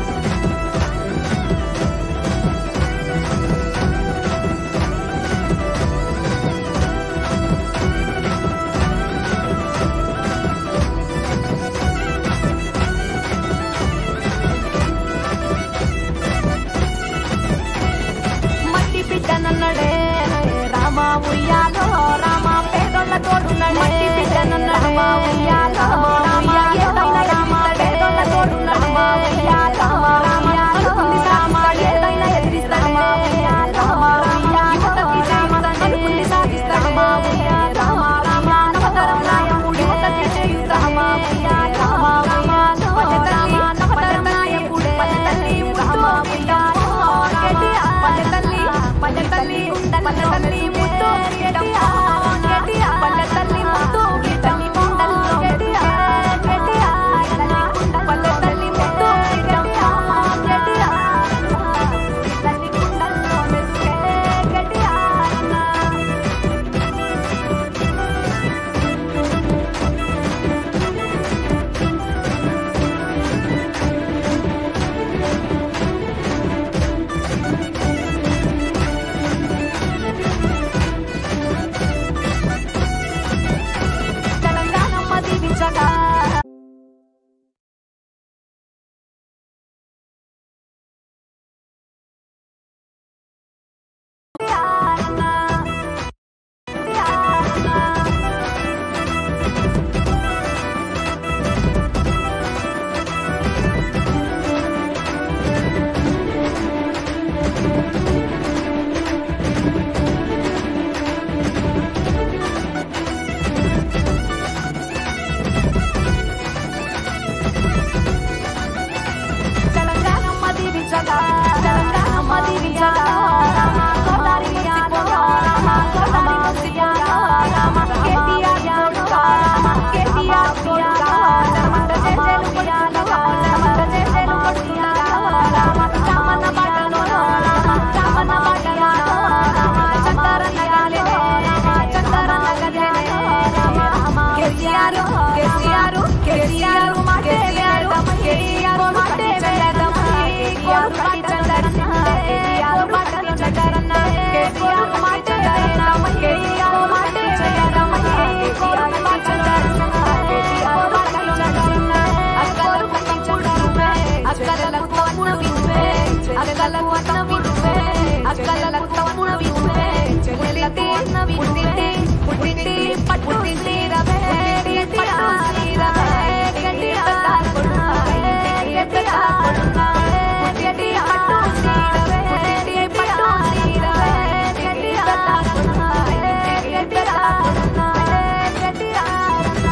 మట్టి బిడ్డనన్నడే రామ ఉయ్యాలో రామ పేదోళ్ళ తోడున్నడే మట్టి బిడ్డనన్నడే రామ ఉయ్యాలో రామ ఏదైనా రామ పేదోళ్ళ తోడున్నడే ఉయ్యాలో రామ అనుకుంది రామ ఏదైనా ఎదిరిస్తాడే ఉయ్యాలో యువతకి చేయుతాడే అనుకుంది సాగిస్తాడే ఉయ్యాలో రామ నవతరం నాయకుడే యువతకి చేయుతాడే ఉయ్యాలో పల్లె తల్లి నవతరం నాయకుడే పల్లె తల్లి ముద్దు ఉయ్యాలో పల్లె తల్లి పల్లె తల్లి పల్లె తల్లి ముద్దు గీతమ్మ పల్లె తల్లి ముద్దు గీతమ్మ కుండల్లో పల్లె తల్లి ముద్దు గీతమ్మ తల్లి కుండల్లో మెరిసే గట్టిగా తెలంగాణ మది విజగా తెలంగాణ మది విజగా తెలంగాణ మది విజగా గోదావరి ముసిపోయా గోదావరి ముసిపోయా కేటీఆర్ జోడుగా కేటీఆర్ జోడుగా నమత చేసేలు కొడుతుండగా నమత చేసేలు కొడుతుండగా రామన్న బాటలో రామన్న బాటలో చందర నగలే చందర నగలే కేసీఆర్ కేసీఆర్ కేసీఆర్ మా కేసీఆర్ కేసీఆర్ మాటే వెళ్ళడం కోరు పట్టి చందరన్న కేసీఆర్ మాటలు చందరన్న కేసీఆర్ మాటే వెళ్ళడం కేసీఆర్ మాటే వెళ్ళడం కోరు పట్టి చందరన్న కేసీఆర్ మాటలు చందరన్న అక్కలు పట్టి చూడువే అక్కలకు తమ్ముడు వినువే అక్కలకు తమ్ముడు అక్కలకు తమ్ముడు వినువే చెల్లెలకు పుట్టింటి పుట్టింటి పట్టింటి రవే పట్టు సీరవే గట్టి పట్టాలు కొడునా గట్టి కొడునా పుట్టింటి పట్టు సీరవే గట్టి పట్టు సీరవే గట్టి పట్టాలు కొడునా గట్టి కొడునా గట్టి కొడునా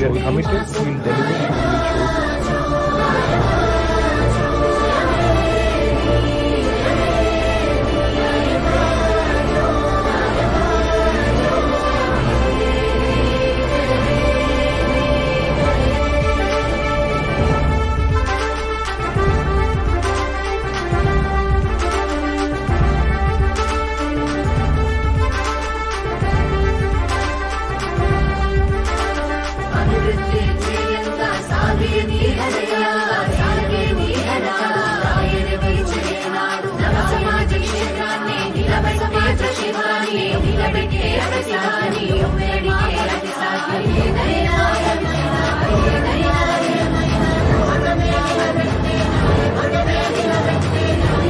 are committed, we'll deliver and we'll show అభివృద్ధి ధ్యేయంగా సాగే నీడనయా, సాగే నీడనా. రాయని విజయనాడు నవ సమాజ క్షేత్రాన్ని నిలబెట్టే ప్రతిభాని, నిలబెట్టే ప్రతిభాని, ఉమ్మడికే అతి సాధ్యం. ఏదైనా ఏదైనా, ఏదైనా మనమే నిలబెట్టే, మనమే నిలబెట్టే,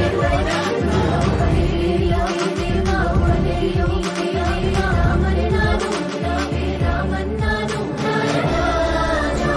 ఏరియా ఇదేమా, ఉడనేయో ఇదేమా, రామన్నాను, రామే రామన్నాను, రాజా,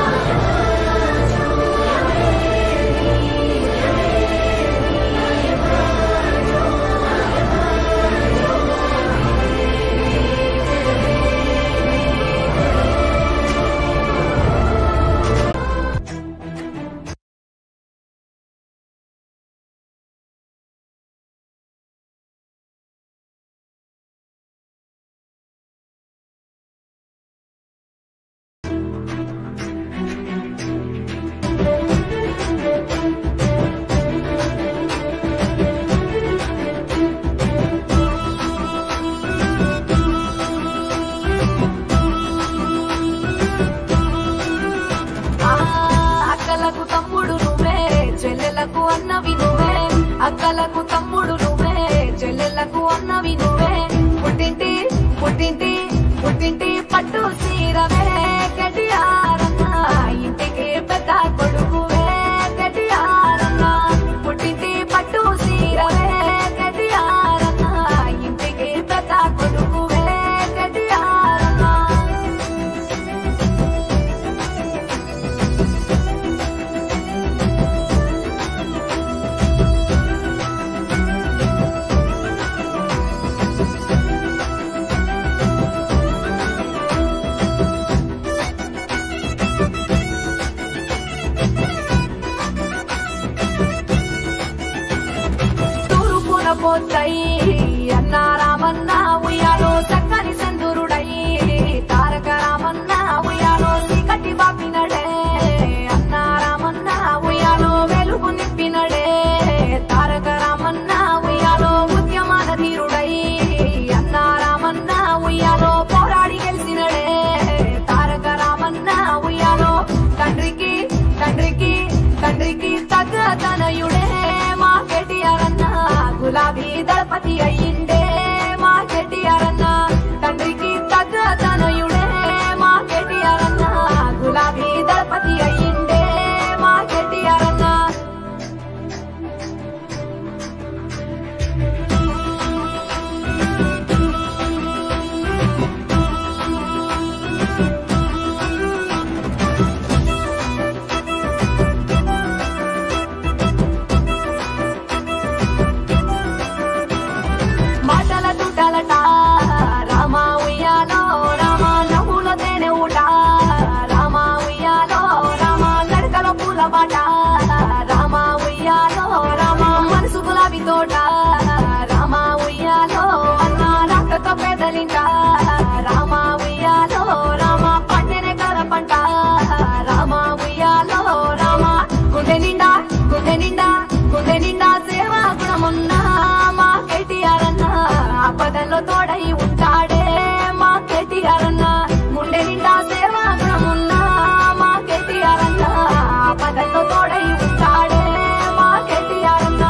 ఆ, అక్కలకు తమ్ముడు నువ్వే చెల్లెలకు అన్నవి నువ్వే అక్కలకు తమ్ముడు నువ్వే చెల్లెలకు అన్నవి నువ్వే పుట్టింటి పుట్టింటి పుట్టింటి పట్టు సీరవే గడియారన్న ఇంటికి పెద్ద కొడుకువే గడియారన్న పుట్టింటి పట్టు సీరవే గడియారన్న ఇంటికి పెద్ద కొడుకువే గడియారన్న తూర్పున పోతాయి అన్న రామన్న ఉయ్యాలో చక్కని సందురుడై తారక రామన్న ఉయ్యాలో చీకటి బాపినడే అన్న రామన్న ఉయ్యాలో వెలుగు నింపినడే తారక రామన్న ఉయ్యాలో ఉద్యమాన ధీరుడై అన్న రామన్న ఉయ్యాలో పోరాడి గెలిచినడే తారక రామన్న ఉయ్యాలో తండ్రికి తండ్రికి తండ్రికి తగ్గ తనయుడే మా కేటీఆరన్న గులాబీ దళపతి అయ్యిండే మా కేటీఆరన్న తండ్రికి తగ్గ తనయుడే మా కేటీఆరన్న గులాబీ దళపతి అయ్యిండే మా కేటీఆరన్న మాటల తుటలట రామ ఉయ్యాలో రామ నవ్వుల తేనె ఊట రామ ఉయ్యాలో రామ నడకలో పూల బాట రామ ఉయ్యాలో రామ మనసు గులాబీ తోట రామ ఉయ్యాలో అన్న రాకతో పెదలింట రామ ఉయ్యాలో రామ పండెనే కర పంట రామ ఉయ్యాలో రామ గుండె నిండా గుండె నిండా గుండె నిండా సేవా గుణమున్నా మా కేటీఆర్ అన్న ఆపదల్లో తోడై ఉంటాడే మా కేటీఆర్ అన్న గుండె నిండా సేవా గుణమున్నా మా కేటీఆర్ అన్న ఆపదల్లో తోడై ఉంటాడే మా కేటీఆర్ అన్న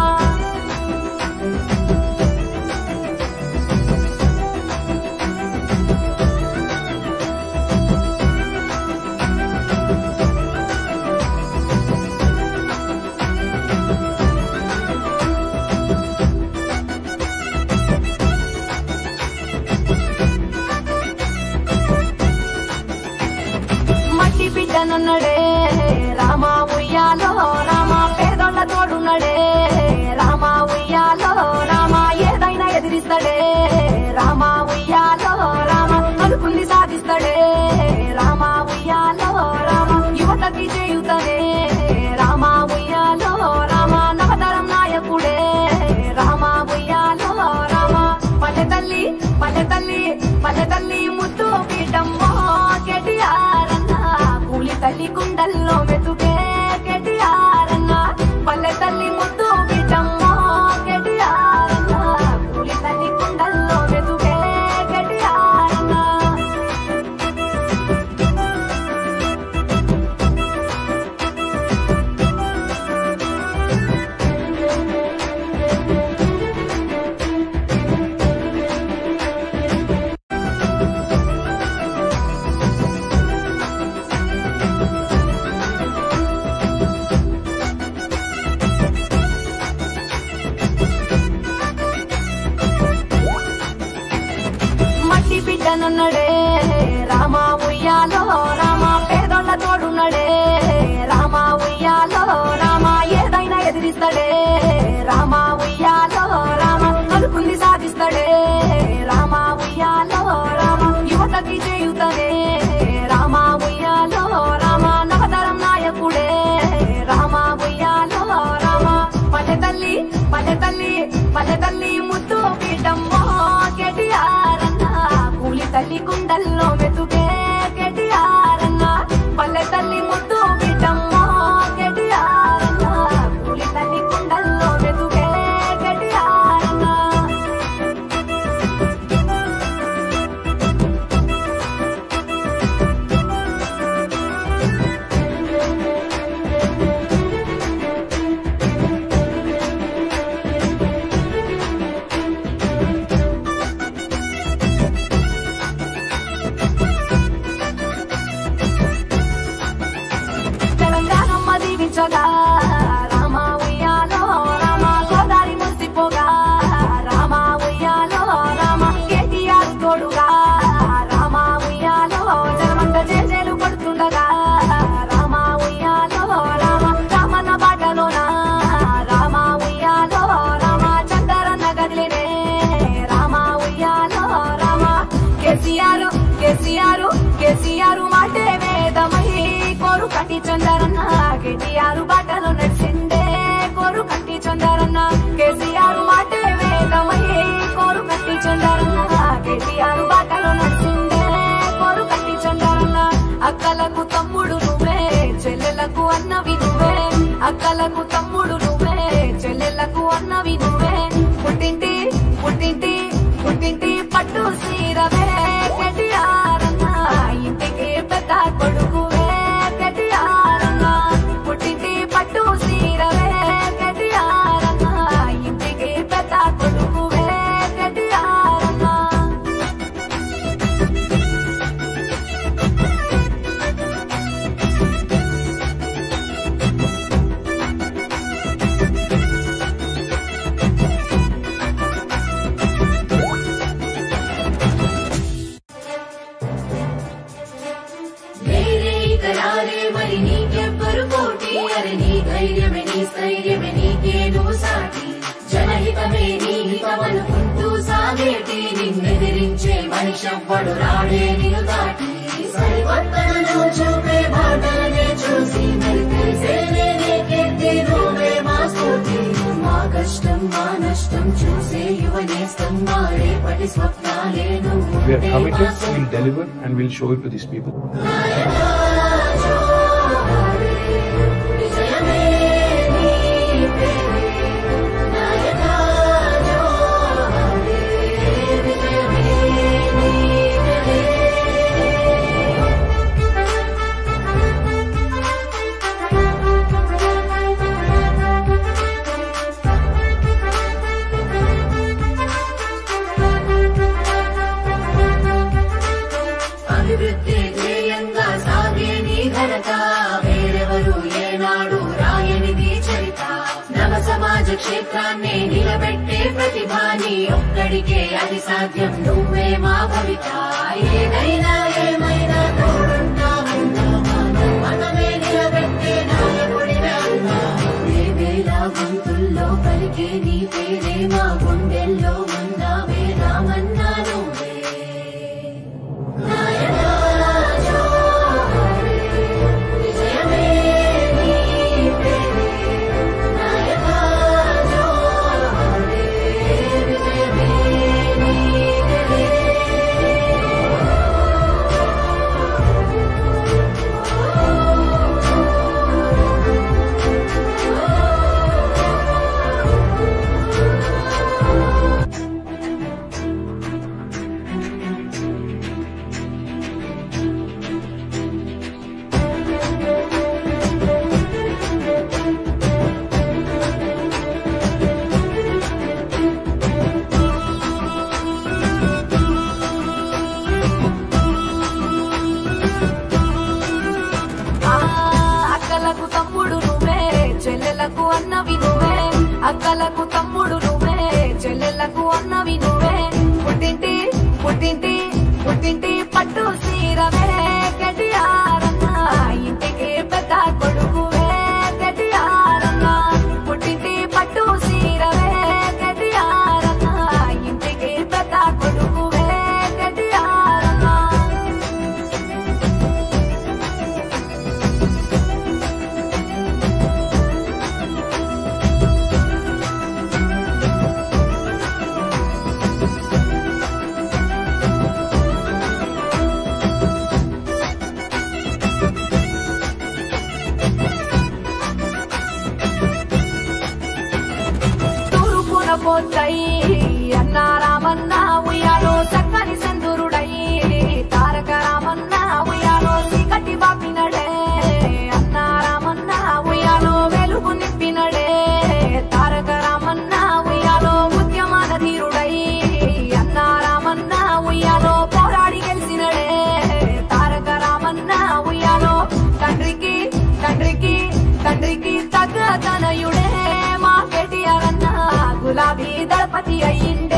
పల్లె తల్లి ముద్దు పీటమ్మో కేటీఆర్ అన్న కూలి తల్లి కుండల్లో మెతుకే కేటీఆర్ అన్న పల్లె తల్లి ముద్దు పీటమ్మో కేటీఆర్ అన్న కూలి తల్లి కుండల్లో మెతుకే కేటీఆర్ అన్న మట్టి బిడ్డనున్నడే రామ ఉయ్యాలో రామ పేదోళ్ళ తోడున్నడే రామ ఉయ్యాలో రామ ఏదైనా ఎదిరిస్తాడే రామ ఉయ్యాలో రామ అనుకుంది సాధిస్తాడే రామ ఉయ్యాలో రామ యువతకి చేయుతనే రామ ఉయ్యాలో రామ నవతరం నాయకుడే రామ ఉయ్యాలో రామ పల్లె తల్లి పల్లె తల్లి పల్లె తల్లి ముద్దు పీటమ్మో కేటీఆర్ అన్న కూలి తల్లి కుండల్లో మెతుకే కేటీఆర్ అన్న పల్లె తల్లి ముద్దు పీటమ్మో కేటీఆర్ అన్న కూలి తల్లి కుండల్లో మెతుకే కేటీఆర్ అన్న తెలంగాణమ్మ దీవించగా రామ ఉయ్యాలో రామ గోదారి మురిసిపోగా రామ ఉయ్యాలో రామ కేటీఆర్ తోడుగా రామ ఉయ్యాలో జనమంత జేజేలు కొడుతుండగా రామ ఉయ్యాలో రామ రామన్న బాటలోన రామ ఉయ్యాలో రామ చందరన్న గదిలేనే రామ ఉయ్యాలో రామ కేసీఆర్ కేసీఆర్ కేసీఆర్ మాటే వేదమై కోరు కట్టి చందరన్న కేటీఆర్ బాటలో నడిచిందే కోరు కట్టి చందరన్న కేసీఆర్ మాటే వేదమై కోరు కట్టి చందరన్న కేటీఆర్ బాటలో నడిచిందే కోరు కట్టి చందరన్న అక్కలకు తమ్ముడు నువ్వే చెల్లెలకు అన్నవి నువ్వే అక్కలకు తమ్ముడు నువ్వే చెల్లెలకు అన్నవి నువ్వే పుట్టింటి పుట్టింటి పుట్టింటి పట్టు సీరవే కేటీఆర్ అన్న ఇంటికి పెద్ద కొడుకువే కేటీఆర్ అన్న పుట్టింటి పట్టు సీరవే కేటీఆర్ అన్న ఇంటికి పెద్ద కొడుకువే కేటీఆర్ అన్న వేరే కరారే మరి నీకెవ్వరు పోటీ అరే నీ ధైర్యమే నీ స్థైర్యమే నీకే నువ్వు సాటి జనహితమే నీ హితమనుకుంటూ సాగేటి నిన్నెదిరించే మనిషెవ్వడు రాడే నిన్ను దాటి సరికొత్తలను చూపే మాటలనే చూసి మరి తెలిసేనే నీకెత్తి నువ్వే మా స్ఫూర్తి మా కష్టం మా నష్టం చూసే యువనేస్తం మా రేపటి స్వప్నాలే నువ్వు We are committed, we'll deliver, and we'll show it to these people. అభివృద్ధి ధ్యేయంగా సాగే నీ ఘనత వేరెవరు ఏనాడు రాయనిది చరిత నవ సమాజ క్షేత్రాన్ని నిలబెట్టే ప్రతిభాని ఒక్కడికే అది సాధ్యం నువ్వే మా భవిత ఏదైనా ఏమైనా తోడుంటామన్నా మనమే నిలబెట్టే నాయకుడివే అన్నా ఏ వేళ గొంతుల్లో పలికే నీ పేరే మా గుండెల్లో ఉన్నావే రామన్నా నువ్వే తమ్ముడు నువ్వే చెల్లెళ్లకు అన్నవి నువ్వే పుట్టింటి పుట్టింటి పుట్టింటి పట్టు సీరవే గడియారన్న ఇంటికి పెద్ద కొడుకువే గడియారన్న పుట్టింటి పట్టు సీరవే గడియారన్న ఇంటికి పెద్ద కొడుకువే గడియారన్న తూర్పున పోతాయి అన్న రామన్న ఉయ్యాలో చక్కని సందురుడై తారక రామన్న ఉయ్యాలో చీకటి బాపినడే అన్న రామన్న ఉయ్యాలో వెలుగు నింపినడే తారక రామన్న ఉయ్యాలో ఉద్యమాన ధీరుడై అన్న రామన్న ఉయ్యాలో పోరాడి గెలిచినడే తారక రామన్న ఉయ్యాలో తండ్రికి తండ్రికి తండ్రికి తగ్గ తనయుడే మా కేటీఆర్ అన్న గులాబీ దళపతి అయ్యిండే